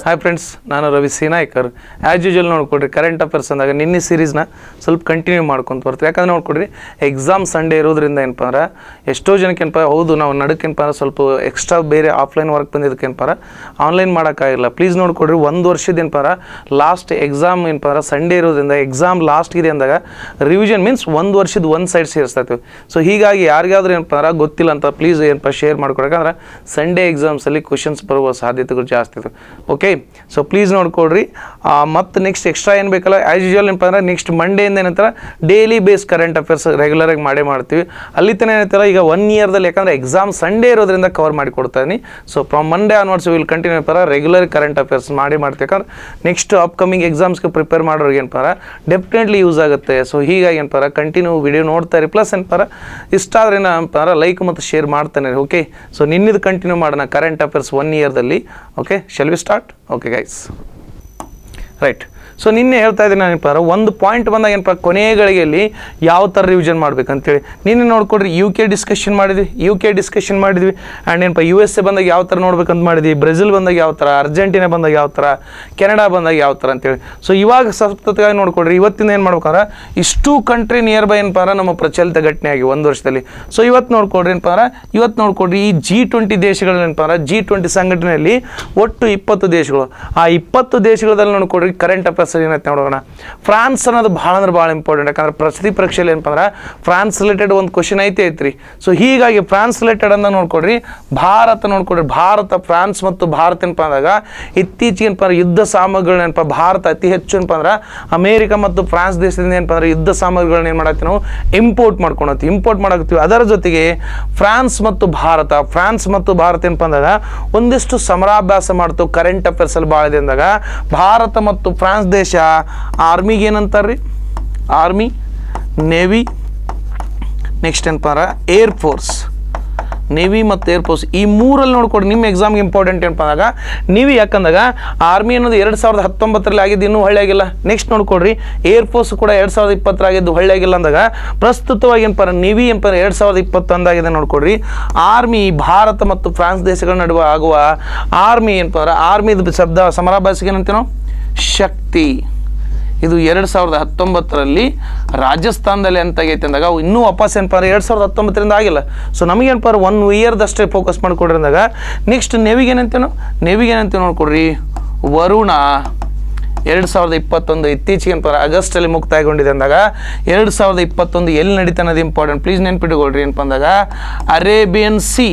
Hi friends ನಾನು Ravi Senaykar as usual ನೋಡ್ಕೊಡ್ರಿ current affairs ಅಂದಾಗ ನಿನ್ನೆ ಸೀರೀಸ್ನ ಸ್ವಲ್ಪ ಕಂಟಿನ್ಯೂ ಮಾಡ್ಕೊಂತ ಬರ್ತೀವಿ ಯಾಕಂದ್ರೆ ನೋಡ್ಕೊಡ್ರಿ ಎಕ್ಸಾಮ್ ಸಂಡೇ ಇರೋದ್ರಿಂದ ಏನಪ್ಪ ಅಂದ್ರೆ ಎಷ್ಟೋ ಜನಕ್ಕೆ ಏನಪ್ಪ ಹೌದು ನಾವು ನಡಕ್ಕೆ ಏನಪ್ಪ ಅಂದ್ರೆ ಸ್ವಲ್ಪ ಎಕ್ಸ್ಟ್ರಾ ಬೇರೆ ಆಫ್ಲೈನ್ ವರ್ಕ್ ಬಂದಿದ್ದಕ್ಕೆ ಏನಪ್ಪ ಅಂದ್ರೆ ಆನ್ಲೈನ್ ಮಾಡೋಕ್ಕಾಗಿಲ್ಲ ಪ್ಲೀಸ್ ನೋಡ್ಕೊಡ್ರಿ ಒಂದು ವರ್ಷದ ಏನಪ್ಪ ಅಂದ್ರೆ ಲಾಸ್ಟ್ ಎಕ್ಸಾಮ್ ಏನಪ್ಪ ಅಂದ್ರೆ ಸಂಡೇ ಇರೋದ್ರಿಂದ ಎಕ್ಸಾಮ್ ಲಾಸ್ಟ್ ಇದೆ ಅಂದಾಗ ರಿವಿಷನ್ ಮೀನ್ಸ್ ಒಂದು ವರ್ಷದ ಒಂದು ಸೈಡ್ ಸೇರಿಸ್ತಾ ಇರ್ತೀವಿ ಸೊ ಹೀಗಾಗಿ ಯಾರಿಗಾದ್ರೂ ಏನಪ್ಪ ಅಂದ್ರೆ ಗೊತ್ತಿಲ್ಲ ಅಂತ ಪ್ಲೀಸ್ ಏನಪ್ಪ ಶೇರ್ ಮಾಡ್ಕೊಡಕಂದ್ರೆ ಸಂಡೇ ಎಕ್ಸಾಮ್ಸಲ್ಲಿ ಕ್ವಶನ್ಸ್ ಬರುವ ಸಾಧ್ಯತೆಗಳು ಜಾಸ್ತಿ ಇರ್ತವೆ ಓಕೆ ಸೊ ಪ್ಲೀಸ್ ನೋಡ್ಕೊಡ್ರಿ ಮತ್ತು ನೆಕ್ಸ್ಟ್ ಎಕ್ಸ್ಟ್ರಾ ಏನು ಬೇಕಲ್ಲ ಆ್ಯಸ್ ಯೂಶುವಲ್ ಏನಪ್ಪ ಅಂದ್ರೆ ನೆಕ್ಸ್ಟ್ ಮಂಡೆಯಿಂದ ಏನಂತಾರೆ ಡೈಲಿ ಬೇಸ್ ಕರೆಂಟ್ ಅಫೇರ್ಸ್ ರೆಗ್ಯುಲರಾಗಿ ಮಾಡೇ ಮಾಡ್ತೀವಿ ಅಲ್ಲಿ ತನಕ ಏನಂತಾರ ಈಗ ಒನ್ ಇಯರ್ದಲ್ಲಿ ಯಾಕಂದ್ರೆ ಎಕ್ಸಾಮ್ ಸಂಡೇ ಇರೋದ್ರಿಂದ ಕವರ್ ಮಾಡಿ ಕೊಡ್ತಾನೆ so from Monday onwards will continue ಏನಪ್ಪ ರೆಗ್ಯುಲರ್ ಕರೆಂಟ್ ಅಫೇರ್ಸ್ ಮಾಡಿ ಮಾಡ್ತೀವಿ ಯಾಕಂದ್ರೆ ನೆಕ್ಸ್ಟ್ ಅಪ್ಕಮಿಂಗ್ ಎಕ್ಸಾಮ್ಸ್ಗೆ ಪ್ರಿಪೇರ್ ಮಾಡೋರಿಗೆ ಏನಪ್ಪ ಡೆಫಿನೆಟ್ಲಿ ಯೂಸ್ ಆಗುತ್ತೆ ಸೊ ಹೀಗಾಗಿ ಏನಪ್ಪ ಕಂಟಿನ್ಯೂ ವಿಡಿಯೋ ನೋಡ್ತಾರೆ ಪ್ಲಸ್ ಏನಪ್ಪ ಇಷ್ಟ ಆದರೆ ಏನಪ್ಪ ಅಂದ್ರೆ ಲೈಕ್ ಮತ್ತು ಶೇರ್ ಮಾಡ್ತಾನೆ ಓಕೆ ಸೊ ನಿನ್ನಿದು ಕಂಟಿನ್ಯೂ ಮಾಡೋಣ ಕರೆಂಟ್ ಅಫೇರ್ಸ್ ಒನ್ ಇಯರ್ದಲ್ಲಿ okay shall we start okay guys right so ನಿನ್ನೆ ಹೇಳ್ತಾ ಇದ್ದೀನಿ ಏನಪ್ಪ ಅಂದ್ರೆ ಒಂದು ಪಾಯಿಂಟ್ ಬಂದಾಗ ಏನಪ್ಪ ಕೊನೆಯ ಗಳಿಗೆಯಲ್ಲಿ ಯಾವ ಥರ ರಿವಿಷನ್ ಮಾಡ್ಬೇಕಂತೇಳಿ ನಿನ್ನೆ ನೋಡ್ಕೊಡ್ರಿ ಯು ಕೆ ಡಿಸ್ಕಷನ್ ಮಾಡಿದ್ವಿ ಯು ಕೆ ಡಿಸ್ಕಷನ್ ಮಾಡಿದ್ವಿ ಆ್ಯಂಡ್ ಏನಪ್ಪ ಯು ಎಸ್ ಎ ಬಂದಾಗ ಯಾವ ಥರ ನೋಡ್ಬೇಕಂತ ಮಾಡಿದ್ವಿ ಬ್ರೆಜಿಲ್ ಬಂದಾಗ ಯಾವ ಥರ ಅರ್ಜೆಂಟಿನಾ ಬಂದಾಗ ಯಾವ ಥರ ಕೆನಡಾ ಬಂದಾಗ ಯಾವ ಥರ ಅಂತೇಳಿ ಸೊ ಇವಾಗ ಸತತವಾಗಿ ನೋಡ್ಕೊಡ್ರಿ ಇವತ್ತಿನ ಏನು ಮಾಡ್ಬೇಕಂದ್ರೆ ಇಷ್ಟು ಕಂಟ್ರಿ ನಿಯರ್ ಬೈ ಏನಪ್ಪ ಅಂದ್ರೆ ನಮ್ಮ ಪ್ರಚಲಿತ ಘಟನೆ ಆಗಿ ಒಂದು ವರ್ಷದಲ್ಲಿ ಸೊ ಇವತ್ತು ನೋಡ್ಕೊಡ್ರಿ ಏನಪ್ಪ ಅಂದ್ರೆ ಇವತ್ತು ನೋಡ್ಕೊಡ್ರಿ ಈ ಜಿ ಟ್ವೆಂಟಿ ದೇಶಗಳು ಏನಪ್ಪ ಅಂದ್ರೆ ಜಿ ಟ್ವೆಂಟಿ ಸಂಘಟನೆಯಲ್ಲಿ ಒಟ್ಟು ಇಪ್ಪತ್ತು ದೇಶಗಳು ಆ ಇಪ್ಪತ್ತು ದೇಶಗಳಲ್ಲಿ ನೋಡ್ಕೊಡ್ರಿ ಕರೆಂಟ್ ಅಫೇರ್ಸ್ ಏನೈತೆ ನೋಡೋಣ ಫ್ರಾನ್ಸ್ ಅನ್ನೋದು ಭಾಳ ಅಂದ್ರೆ ಭಾಳ ಇಂಪಾರ್ಟೆಂಟ್ ಯಾಕಂದ್ರೆ ಪ್ರತಿ ಪರೀಕ್ಷೆಯಲ್ಲಿ ಏನಪ್ಪ ಅಂದ್ರೆ ಫ್ರಾನ್ಸ್ ರಿಲೇಟೆಡ್ ಒಂದು ಕ್ವಶನ್ ಐತೆ ಐತ್ರಿ ಸೊ ಹೀಗಾಗಿ ಫ್ರಾನ್ಸ್ ರಿಲೇಟೆಡ್ ಅಂತ ನೋಡ್ಕೊಡ್ರಿ ಭಾರತ ನೋಡ್ಕೊಡ್ರಿ ಭಾರತ ಫ್ರಾನ್ಸ್ ಮತ್ತು ಭಾರತ ಏನಪ್ಪ ಅಂದಾಗ ಇತ್ತೀಚೆಗೆ ಏನಪ್ಪ ಅಂದ್ರೆ ಯುದ್ಧ ಸಾಮಗ್ರಿಗಳನ್ನ ಏನಪ್ಪ ಭಾರತ ಅತಿ ಹೆಚ್ಚು ಏನಪ್ಪ ಅಂದ್ರೆ ಅಮೇರಿಕ ಮತ್ತು ಫ್ರಾನ್ಸ್ ದೇಶದಿಂದ ಏನಪ್ಪ ಅಂದ್ರೆ ಯುದ್ಧ ಸಾಮಗ್ರಿಗಳನ್ನ ಏನು ಮಾಡತ್ತೀವಿ ನಾವು ಇಂಪೋರ್ಟ್ ಮಾಡ್ಕೊಳತ್ತೀವಿ ಇಂಪೋರ್ಟ್ ಮಾಡಕತ್ತೀವಿ ಅದರ ಜೊತೆಗೆ ಫ್ರಾನ್ಸ್ ಮತ್ತು ಭಾರತ ಫ್ರಾನ್ಸ್ ಮತ್ತು ಭಾರತ ಏನಪ್ಪ ಅಂದಾಗ ಒಂದಿಷ್ಟು ಸಮರಾಭ್ಯಾಸ ಮಾಡ್ತು ಕರೆಂಟ್ ಅಫೇರ್ಸ್ ಅಲ್ಲಿ ಭಾಳ ಇದೆ ಅಂದಾಗ ಭಾರತ ಮತ್ತು ಫ್ರಾನ್ಸ್ ದೇಶ ಆರ್ಮಿಗೆ ಏನಂತಾರ್ರಿ ಆರ್ಮಿ ನೇವಿ ನೆಕ್ಸ್ಟ್ ಏನಪ್ಪ ಅಂದ್ರೆ ಏರ್ ಫೋರ್ಸ್ ನೇವಿ ಮತ್ತು ಏರ್ಫೋರ್ಸ್ ಈ ಮೂರಲ್ಲಿ ನೋಡ್ಕೊಡಿ ನಿಮ್ಮ ಎಕ್ಸಾಮ್ಗೆ ಇಂಪಾರ್ಟೆಂಟ್ ಏನಪ್ಪ ಅಂದಾಗ ನೀವು ಯಾಕಂದಾಗ ಆರ್ಮಿ ಅನ್ನೋದು ಎರಡು ಸಾವಿರದ ಹತ್ತೊಂಬತ್ತರಲ್ಲಿ ಆಗಿದ್ದು ಇನ್ನೂ ಹೊಳ್ಳೆಯಾಗಿಲ್ಲ ನೆಕ್ಸ್ಟ್ ನೋಡ್ಕೊಡ್ರಿ ಏರ್ಫೋರ್ಸ್ ಕೂಡ ಎರಡು ಸಾವಿರದ ಇಪ್ಪತ್ತರಾಗಿದ್ದು ಹೊಳ್ಳೆಯಾಗಿಲ್ಲ ಅಂದಾಗ ಪ್ರಸ್ತುತವಾಗಿ ಏನಪ್ಪ ನೇವಿ ಏನಪ್ಪ ಎರಡು ಸಾವಿರದ ಇಪ್ಪತ್ತು ಅಂದಾಗಿದೆ ನೋಡ್ಕೊಡ್ರಿ ಆರ್ಮಿ ಭಾರತ ಮತ್ತು ಫ್ರಾನ್ಸ್ ದೇಶಗಳ ನಡುವೆ ಆಗುವ ಆರ್ಮಿ ಏನಪ್ಪ ಅಂದ್ರೆ ಆರ್ಮಿದು ಶಬ್ದ ಸಮರಾಭ್ಯಾಸಕ್ಕೆ ಏನಂತೀವಿ ನಾವು ಶಕ್ತಿ ಇದು ಎರಡು ಸಾವಿರದ ಹತ್ತೊಂಬತ್ತರಲ್ಲಿ ರಾಜಸ್ಥಾನದಲ್ಲಿ ಎಂತಾಗೈತೆ ಅಂದಾಗ ಅವು ಇನ್ನೂ ವಾಪಸ್ ಏನಪ್ಪ ಅಂದ್ರೆ ಎರಡು ಸಾವಿರದ ಹತ್ತೊಂಬತ್ತರಿಂದ ಆಗಿಲ್ಲ ಸೊ ನಮಗೇನಪ್ಪ ಅಂದ್ರೆ ಒನ್ ಇಯರ್ದಷ್ಟೇ ಫೋಕಸ್ ಮಾಡಿಕೊಡ್ರಿ ಅಂದಾಗ ನೆಕ್ಸ್ಟ್ ನೇವಿಗೆ ಏನಂತೀವಿ ನಾವು ನೇವಿಗೆ ಏನಂತೀವಿ ನೋಡ್ಕೊಡ್ರಿ ವರುಣ ಎರಡು ಸಾವಿರದ ಇಪ್ಪತ್ತೊಂದು ಇತ್ತೀಚೆಗೆ ಏನಪ್ಪ ಅಂದ್ರೆ ಆಗಸ್ಟಲ್ಲಿ ಮುಕ್ತಾಯಗೊಂಡಿದೆ ಅಂದಾಗ ಎರಡು ಸಾವಿರದ ಇಪ್ಪತ್ತೊಂದು ಎಲ್ಲಿ ನಡೀತಾ ಅನ್ನೋದು ಇಂಪಾರ್ಟೆಂಟ್ ಪ್ಲೀಸ್ ನೆನ್ಪಿಟ್ಕೊಳ್ರಿ ಏನಪ್ಪ ಅಂದಾಗ ಅರೇಬಿಯನ್ ಸಿ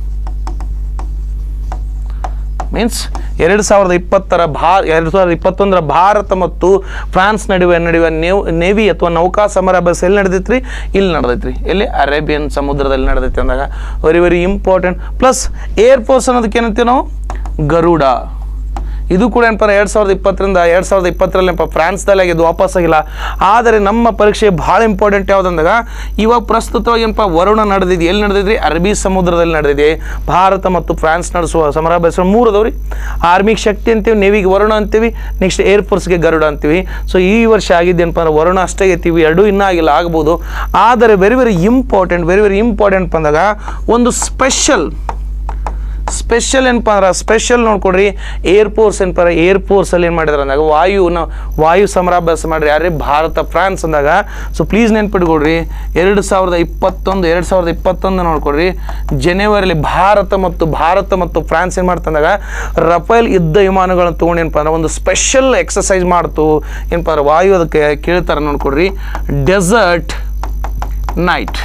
ಮೀನ್ಸ್ ಎರಡು ಸಾವಿರದ ಇಪ್ಪತ್ತರ ಭಾ ಎರಡು ಸಾವಿರದ ಇಪ್ಪತ್ತೊಂದರ ಭಾರತ ಮತ್ತು ಫ್ರಾನ್ಸ್ ನಡುವೆ ನಡೆಯುವ ನೇವ್ ನೇವಿ ಅಥವಾ ನೌಕಾ ಸಮರಾಭ್ಯಾಸ ಎಲ್ಲಿ ನಡೆದೈತ್ರಿ ಇಲ್ಲಿ ನಡೆದೈತ್ರಿ ಎಲ್ಲಿ ಅರೇಬಿಯನ್ ಸಮುದ್ರದಲ್ಲಿ ನಡೆದೈತಿ ಅಂದಾಗ very very important plus air force ಅನ್ನೋದಕ್ಕೆ ಏನಂತೀವಿ ನಾವು ಗರುಡ ಇದು ಕೂಡ ಏನಪ್ಪ ಎರಡು ಸಾವಿರದ ಇಪ್ಪತ್ತರಿಂದ ಎರಡು ಸಾವಿರದ ಇಪ್ಪತ್ತರಲ್ಲಿ ಏನಪ್ಪ ಫ್ರಾನ್ಸ್ದಲ್ಲಿ ಆಗಿದ್ದು ವಾಪಸ್ ಆಗಿಲ್ಲ ಆದರೆ ನಮ್ಮ ಪರೀಕ್ಷೆ ಭಾಳ ಇಂಪಾರ್ಟೆಂಟ್ ಯಾವುದಂದಾಗ ಇವಾಗ ಪ್ರಸ್ತುತವಾಗಿ ಏನಪ್ಪ ವರುಣ ನಡೆದಿದೆ ಎಲ್ಲಿ ನಡೆದಿದ್ರಿ ಅರಬ್ಬಿ ಸಮುದ್ರದಲ್ಲಿ ನಡೆದಿದೆ ಭಾರತ ಮತ್ತು ಫ್ರಾನ್ಸ್ ನಡೆಸುವ ಸಮರಾಭ್ಯಾಸ ಮೂರು ಅದಾವ್ರಿ ಆರ್ಮಿಗೆ ಶಕ್ತಿ ಅಂತೀವಿ ನೇವಿಗೆ ವರುಣ ಅಂತೀವಿ ನೆಕ್ಸ್ಟ್ ಏರ್ಫೋರ್ಸ್ಗೆ ಗರುಡ ಅಂತೀವಿ ಸೊ ಈ ವರ್ಷ ಆಗಿದ್ದೇನಪ್ಪ ಅಂದ್ರೆ ವರುಣ ಅಷ್ಟೇ ಐತೀವಿ ಎರಡೂ ಇನ್ನೂ ಆಗಿಲ್ಲ ಆಗ್ಬೋದು ಆದರೆ very very important very very important ಬಂದಾಗ ಒಂದು ಸ್ಪೆಷಲ್ ಸ್ಪೆಷಲ್ ಏನಪ್ಪ ಅಂದ್ರೆ ಸ್ಪೆಷಲ್ ನೋಡ್ಕೊಡ್ರಿ ಏರ್ಫೋರ್ಸ್ ಏನಪ್ಪ ಏರ್ಫೋರ್ಸಲ್ಲಿ ಏನು ಮಾಡಿದಾರೆ ಅಂದಾಗ ವಾಯುನ ವಾಯು ಸಮರಾಭ್ಯಾಸ ಮಾಡ್ರಿ ಯಾರೇ ಭಾರತ ಫ್ರಾನ್ಸ್ ಅಂದಾಗ ಸೊ ಪ್ಲೀಸ್ ನೆನ್ಪಿಟ್ಕೊಡ್ರಿ ಎರಡು ಸಾವಿರದ ಇಪ್ಪತ್ತೊಂದು ಎರಡು ಸಾವಿರದ ಇಪ್ಪತ್ತೊಂದು ನೋಡ್ಕೊಡ್ರಿ ಜನವರಿಲಿ ಭಾರತ ಮತ್ತು ಭಾರತ ಮತ್ತು ಫ್ರಾನ್ಸ್ ಏನು ಮಾಡ್ತಂದಾಗ ರಫೇಲ್ ಯುದ್ಧ ವಿಮಾನಗಳನ್ನು ತೊಗೊಂಡು ಏನಪ್ಪ ಅಂದ್ರೆ ಒಂದು ಸ್ಪೆಷಲ್ ಎಕ್ಸಸೈಸ್ ಮಾಡ್ತು ಏನಪ್ಪ ಅಂದ್ರೆ ವಾಯು ಅದಕ್ಕೆ ಕೇಳ್ತಾರೆ ನೋಡ್ಕೊಡ್ರಿ ಡೆಸರ್ಟ್ ನೈಟ್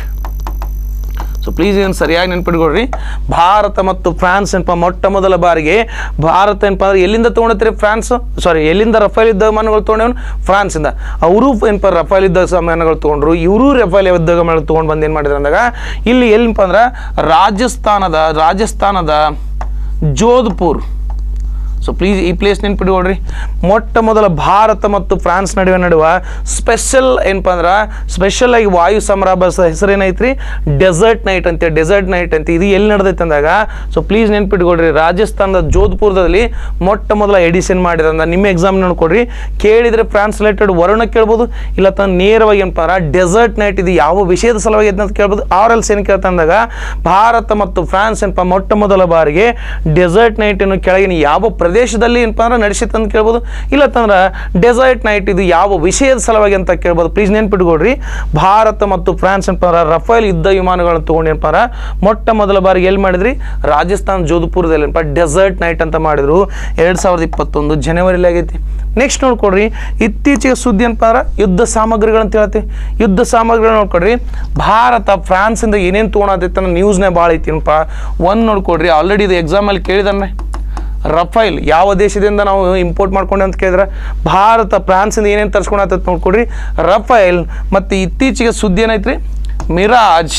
ಸೊ ಪ್ಲೀಸ್ ಏನು ಸರಿಯಾಗಿ ನೆನ್ಪಿಟ್ಕೊಳ್ರಿ ಭಾರತ ಮತ್ತು ಫ್ರಾನ್ಸ್ ಏನಪ್ಪ ಮೊಟ್ಟ ಮೊದಲ ಬಾರಿಗೆ ಭಾರತ ಏನಪ್ಪ ಅಂದ್ರೆ ಎಲ್ಲಿಂದ ತೊಗೊಂಡತ್ರಿ ಫ್ರಾನ್ಸ್ ಸಾರಿ ಎಲ್ಲಿಂದ ರಫೇಲ್ ಯುದ್ಧ ವಿಮಾನಗಳು ತೊಗೊಂಡವನು ಫ್ರಾನ್ಸಿಂದ ಅವರು ಏನಪ್ಪ ರಫೇಲ್ ಯುದ್ಧ ವಿಮಾನಗಳು ತೊಗೊಂಡ್ರು ಇವರು ರಫೇಲ್ ಯುದ್ಧ ವಿಮಾನಗಳು ತೊಗೊಂಡು ಬಂದು ಏನು ಮಾಡಿದ್ರು ಅಂದಾಗ ಇಲ್ಲಿ ಎಲ್ಲಿಪ್ಪ ಅಂದ್ರೆ ರಾಜಸ್ಥಾನದ ರಾಜಸ್ಥಾನದ ಜೋಧ್ಪುರ್ ಸೊ ಪ್ಲೀಸ್ ಈ ಪ್ಲೇಸ್ ನೆನ್ಪಿಟ್ಕೊಳ್ರಿ ಮೊಟ್ಟ ಮೊದಲ ಭಾರತ ಮತ್ತು ಫ್ರಾನ್ಸ್ ನಡುವೆ ನಡುವ ಸ್ಪೆಷಲ್ ಏನಪ್ಪ ಅಂದ್ರೆ ಸ್ಪೆಷಲ್ ಆಗಿ ವಾಯು ಸಮರಾಭ್ಯಾಸ ಹೆಸರೇನೈತ್ರಿ ಡೆಸರ್ಟ್ ನೈಟ್ ಅಂತ ಡೆಸರ್ಟ್ ನೈಟ್ ಅಂತ ಇದು ಎಲ್ಲಿ ನಡೆದೈತೆ ಅಂದಾಗ ಸೊ ಪ್ಲೀಸ್ ನೆನ್ಪಿಟ್ಕೊಳ್ರಿ ರಾಜಸ್ಥಾನದ ಜೋಧ್ಪುರದಲ್ಲಿ ಮೊಟ್ಟ ಮೊದಲ ಎಡಿಷನ್ ಮಾಡಿದ್ರಂದ ನಿಮ್ಮ ಎಕ್ಸಾಮ್ ನೋಡ್ಕೊಡ್ರಿ ಕೇಳಿದರೆ ಫ್ರಾನ್ಸ್ ರಿಲೇಟೆಡ್ ವರುಣ ಕೇಳ್ಬೋದು ಇಲ್ಲ ತನ್ನ ನೇರವಾಗಿ ಏನಪ್ಪ ಅಂದ್ರೆ ಡೆಸರ್ಟ್ ನೈಟ್ ಇದು ಯಾವ ವಿಷಯದ ಸಲುವಾಗಿ ಐತೆ ಅಂತ ಕೇಳ್ಬೋದು ಆರ್ ಎಲ್ಸ್ ಏನು ಕೇಳ್ತಾ ಅಂದಾಗ ಭಾರತ ಮತ್ತು ಫ್ರಾನ್ಸ್ ಏನಪ್ಪ ಮೊಟ್ಟ ಮೊದಲ ಬಾರಿಗೆ ಡೆಸರ್ಟ್ ನೈಟಿನ ಕೆಳಗಿನ ಯಾವ ಪ್ರದೇಶ ಪ್ರದೇಶದಲ್ಲಿ ಏನಪ್ಪ ಅಂದ್ರೆ ನಡೆಸಿತ್ತು ಅಂತ ಕೇಳ್ಬೋದು ಇಲ್ಲತ್ತಂದ್ರೆ ಡೆಸರ್ಟ್ ನೈಟ್ ಇದು ಯಾವ ವಿಷಯದ ಸಲುವಾಗಿ ಅಂತ ಕೇಳ್ಬೋದು ಪ್ಲೀಸ್ ನೆನ್ಪಿಟ್ಕೊಡ್ರಿ ಭಾರತ ಮತ್ತು ಫ್ರಾನ್ಸ್ ಏನಪ್ಪ ಅಂದ್ರೆ ರಫೇಲ್ ಯುದ್ಧ ವಿಮಾನಗಳನ್ನು ತೊಗೊಂಡು ಏನಪ್ಪ ಅಂದ್ರೆ ಮೊಟ್ಟ ಮೊದಲ ಬಾರಿಗೆ ಎಲ್ಲಿ ಮಾಡಿದ್ರಿ ರಾಜಸ್ಥಾನ್ ಜೋಧ್ಪುರದಲ್ಲಿ ಏನಪ್ಪ ಡೆಸರ್ಟ್ ನೈಟ್ ಅಂತ ಮಾಡಿದ್ರು ಎರಡು ಸಾವಿರದ ಇಪ್ಪತ್ತೊಂದು ಜನವರಿಲಿ ಆಗೈತಿ ನೆಕ್ಸ್ಟ್ ನೋಡ್ಕೊಡ್ರಿ ಇತ್ತೀಚೆಗೆ ಸುದ್ದಿ ಏನಪ್ಪ ಅಂದ್ರೆ ಯುದ್ಧ ಸಾಮಗ್ರಿಗಳಂತ ಹೇಳ್ತೀವಿ ಯುದ್ಧ ಸಾಮಗ್ರಿಗಳು ನೋಡ್ಕೊಡ್ರಿ ಭಾರತ ಫ್ರಾನ್ಸಿಂದ ಏನೇನು ತೊಗೊಳತೈತೆ ಅನ್ನೋ ನ್ಯೂಸ್ನೇ ಭಾಳ ಐತಿನಪ್ಪ ಒಂದು ನೋಡ್ಕೊಡ್ರಿ ಆಲ್ರೆಡಿ ಇದು ಎಕ್ಸಾಮಲ್ಲಿ ಕೇಳಿದಾನೆ ರಫೈಲ್ ಯಾವ ದೇಶದಿಂದ ನಾವು ಇಂಪೋರ್ಟ್ ಮಾಡ್ಕೊಂಡೆ ಅಂತ ಕೇಳಿದ್ರೆ ಭಾರತ ಫ್ರಾನ್ಸಿಂದ ಏನೇನು ತರ್ಸ್ಕೊಳತ್ತೈತೆ ನೋಡ್ಕೊಡ್ರಿ ರಫೈಲ್ ಮತ್ತು ಇತ್ತೀಚೆಗೆ ಸುದ್ದಿ ಏನೈತ್ರಿ Mirage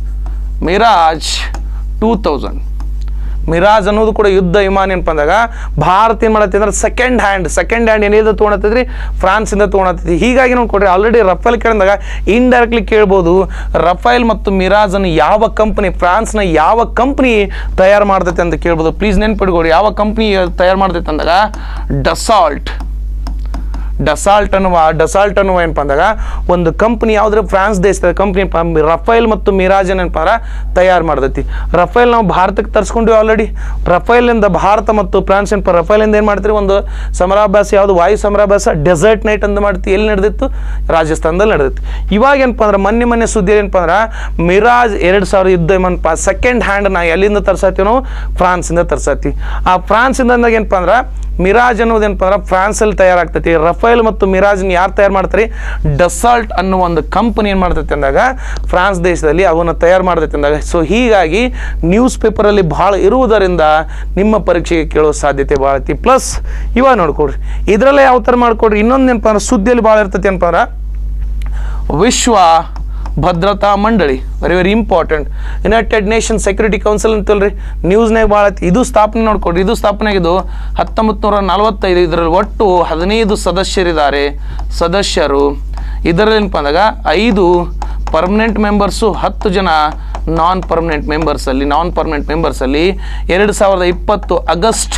Mirage two thousand Mirage ಅನ್ನೋದು ಕೂಡ ಯುದ್ಧ ವಿಮಾನ ಏನಪ್ಪ ಅಂದಾಗ ಭಾರತ ಏನು ಮಾಡತ್ತೆ ಅಂದ್ರೆ ಸೆಕೆಂಡ್ ಹ್ಯಾಂಡ್ ಸೆಕೆಂಡ್ ಹ್ಯಾಂಡ್ ಏನಿದೆ ತೊಗೊಳತ್ತೈತ್ರಿ ಫ್ರಾನ್ಸಿಂದ ತೊಗೊಳತ್ತೈತಿ ಹೀಗಾಗಿ ನಾವು ಕೊಡ್ರಿ ಆಲ್ರೆಡಿ ರಫೇಲ್ ಕೇಳಿದಾಗ ಇಂಡೈರೆಕ್ಟ್ಲಿ ಕೇಳ್ಬೋದು ರಫೇಲ್ ಮತ್ತು ಮಿರಾಜ್ ಅನ್ನು ಯಾವ ಕಂಪನಿ ಫ್ರಾನ್ಸ್ನ ಯಾವ ಕಂಪ್ನಿ ತಯಾರು ಮಾಡ್ತೈತೆ ಅಂತ ಕೇಳ್ಬೋದು ಪ್ಲೀಸ್ ನೆನ್ಪಿಡ್ಕೊಡಿ ಯಾವ ಕಂಪ್ನಿ ತಯಾರು ಮಾಡ್ತೈತೆ ಅಂದಾಗ ಡಸಾಲ್ಟ್ ಡಸಾಲ್ಟ್ ಅನ್ನುವ ಡಸಾಲ್ಟ್ ಅನ್ನುವ ಏನಪ್ಪ ಅಂದಾಗ ಒಂದು ಕಂಪ್ನಿ ಯಾವುದ್ರೆ ಫ್ರಾನ್ಸ್ ದೇಶದ ಕಂಪ್ನಿ ರಫೇಲ್ ಮತ್ತು ಮಿರಾಜ್ ಏನಪ್ಪ ಅಂದ್ರೆ ತಯಾರು ಮಾಡ್ತೈತಿ ರಫೇಲ್ ನಾವು ಭಾರತಕ್ಕೆ ತರಿಸ್ಕೊಂಡ್ವಿ ಆಲ್ರೆಡಿ ರಫೇಲಿಂದ ಭಾರತ ಮತ್ತು ಫ್ರಾನ್ಸ್ ಏನಪ್ಪ ರಫೇಲಿಂದ ಏನು ಮಾಡ್ತೀರಿ ಒಂದು ಸಮರಾಭ್ಯಾಸ ಯಾವುದು ವಾಯು ಸಮರಾಭ್ಯಾಸ ಡೆಸರ್ಟ್ ನೈಟ್ ಅಂತ ಮಾಡ್ತೀವಿ ಎಲ್ಲಿ ನಡೆದಿತ್ತು ರಾಜಸ್ಥಾನದಲ್ಲಿ ನಡೆದಿತ್ತು ಇವಾಗ ಏನಪ್ಪ ಅಂದ್ರೆ ಮೊನ್ನೆ ಮೊನ್ನೆ ಸುದ್ದಿ ಏನಪ್ಪ ಅಂದ್ರೆ ಮಿರಾಜ್ ಎರಡು ಸಾವಿರ ಯುದ್ಧ ವಿಮಾನ ಸೆಕೆಂಡ್ ಹ್ಯಾಂಡ್ ನಾ ಎಲ್ಲಿಂದ ತರ್ಸತ್ತೀವಿ ನಾವು ಫ್ರಾನ್ಸಿಂದ ತರ್ಸತ್ತೀವಿ ಆ ಫ್ರಾನ್ಸಿಂದ ಅಂದಾಗ ಏನಪ್ಪ ಅಂದ್ರೆ ಮಿರಾಜ್ ಅನ್ನೋದೇನಪ್ಪ ಅಂದ್ರೆ ಫ್ರಾನ್ಸಲ್ಲಿ ತಯಾರಾಗ್ತೈತಿ ರಫೇಲ್ ಮತ್ತು ಮಿರಾಜ್ನ ಯಾರು ತಯಾರು ಮಾಡ್ತಾರೆ ಡಸಾಲ್ಟ್ ಅನ್ನೋ ಒಂದು ಕಂಪನಿ ಏನು ಮಾಡ್ತೈತೆ ಅಂದಾಗ ಫ್ರಾನ್ಸ್ ದೇಶದಲ್ಲಿ ಅವನ್ನ ತಯಾರು ಮಾಡ್ತೈತೆ ಅಂದಾಗ ಸೊ ಹೀಗಾಗಿ ನ್ಯೂಸ್ ಪೇಪರಲ್ಲಿ ಭಾಳ ಇರುವುದರಿಂದ ನಿಮ್ಮ ಪರೀಕ್ಷೆಗೆ ಕೇಳೋ ಸಾಧ್ಯತೆ ಭಾಳ ಐತಿ ಪ್ಲಸ್ ಇವಾಗ ನೋಡ್ಕೊಡ್ರಿ ಇದರಲ್ಲೇ ಯಾವ ಥರ ಮಾಡ್ಕೊಡ್ರಿ ಇನ್ನೊಂದು ಏನಪ್ಪ ಅಂದ್ರೆ ಸುದ್ದಿಯಲ್ಲಿ ಭಾಳ ಇರ್ತೈತಿ ಏನಪ್ಪ ಅಂದ್ರೆ ವಿಶ್ವ ಭದ್ರತಾ ಮಂಡಳಿ very very important United Nation Security Council ಅಂತಲ್ರಿ ನ್ಯೂಸ್ನಾಗ ಭಾಳ ಐತಿ ಇದು ಸ್ಥಾಪನೆ ನೋಡ್ಕೊಡ್ರಿ ಇದು ಸ್ಥಾಪನೆ ಆಗಿದ್ದು ಹತ್ತೊಂಬತ್ತು ನೂರ ನಲವತ್ತೈದು ಇದರಲ್ಲಿ ಒಟ್ಟು ಹದಿನೈದು ಸದಸ್ಯರಿದ್ದಾರೆ ಸದಸ್ಯರು ಇದರಲ್ಲಿ ಏನಪ್ಪ ಅಂದಾಗ ಐದು ಪರ್ಮನೆಂಟ್ ಮೆಂಬರ್ಸು ಹತ್ತು ಜನ ನಾನ್ ಪರ್ಮನೆಂಟ್ ಮೆಂಬರ್ಸಲ್ಲಿ ನಾನ್ ಪರ್ಮನೆಂಟ್ ಮೆಂಬರ್ಸಲ್ಲಿ ಎರಡು ಸಾವಿರದ ಇಪ್ಪತ್ತು ಆಗಸ್ಟ್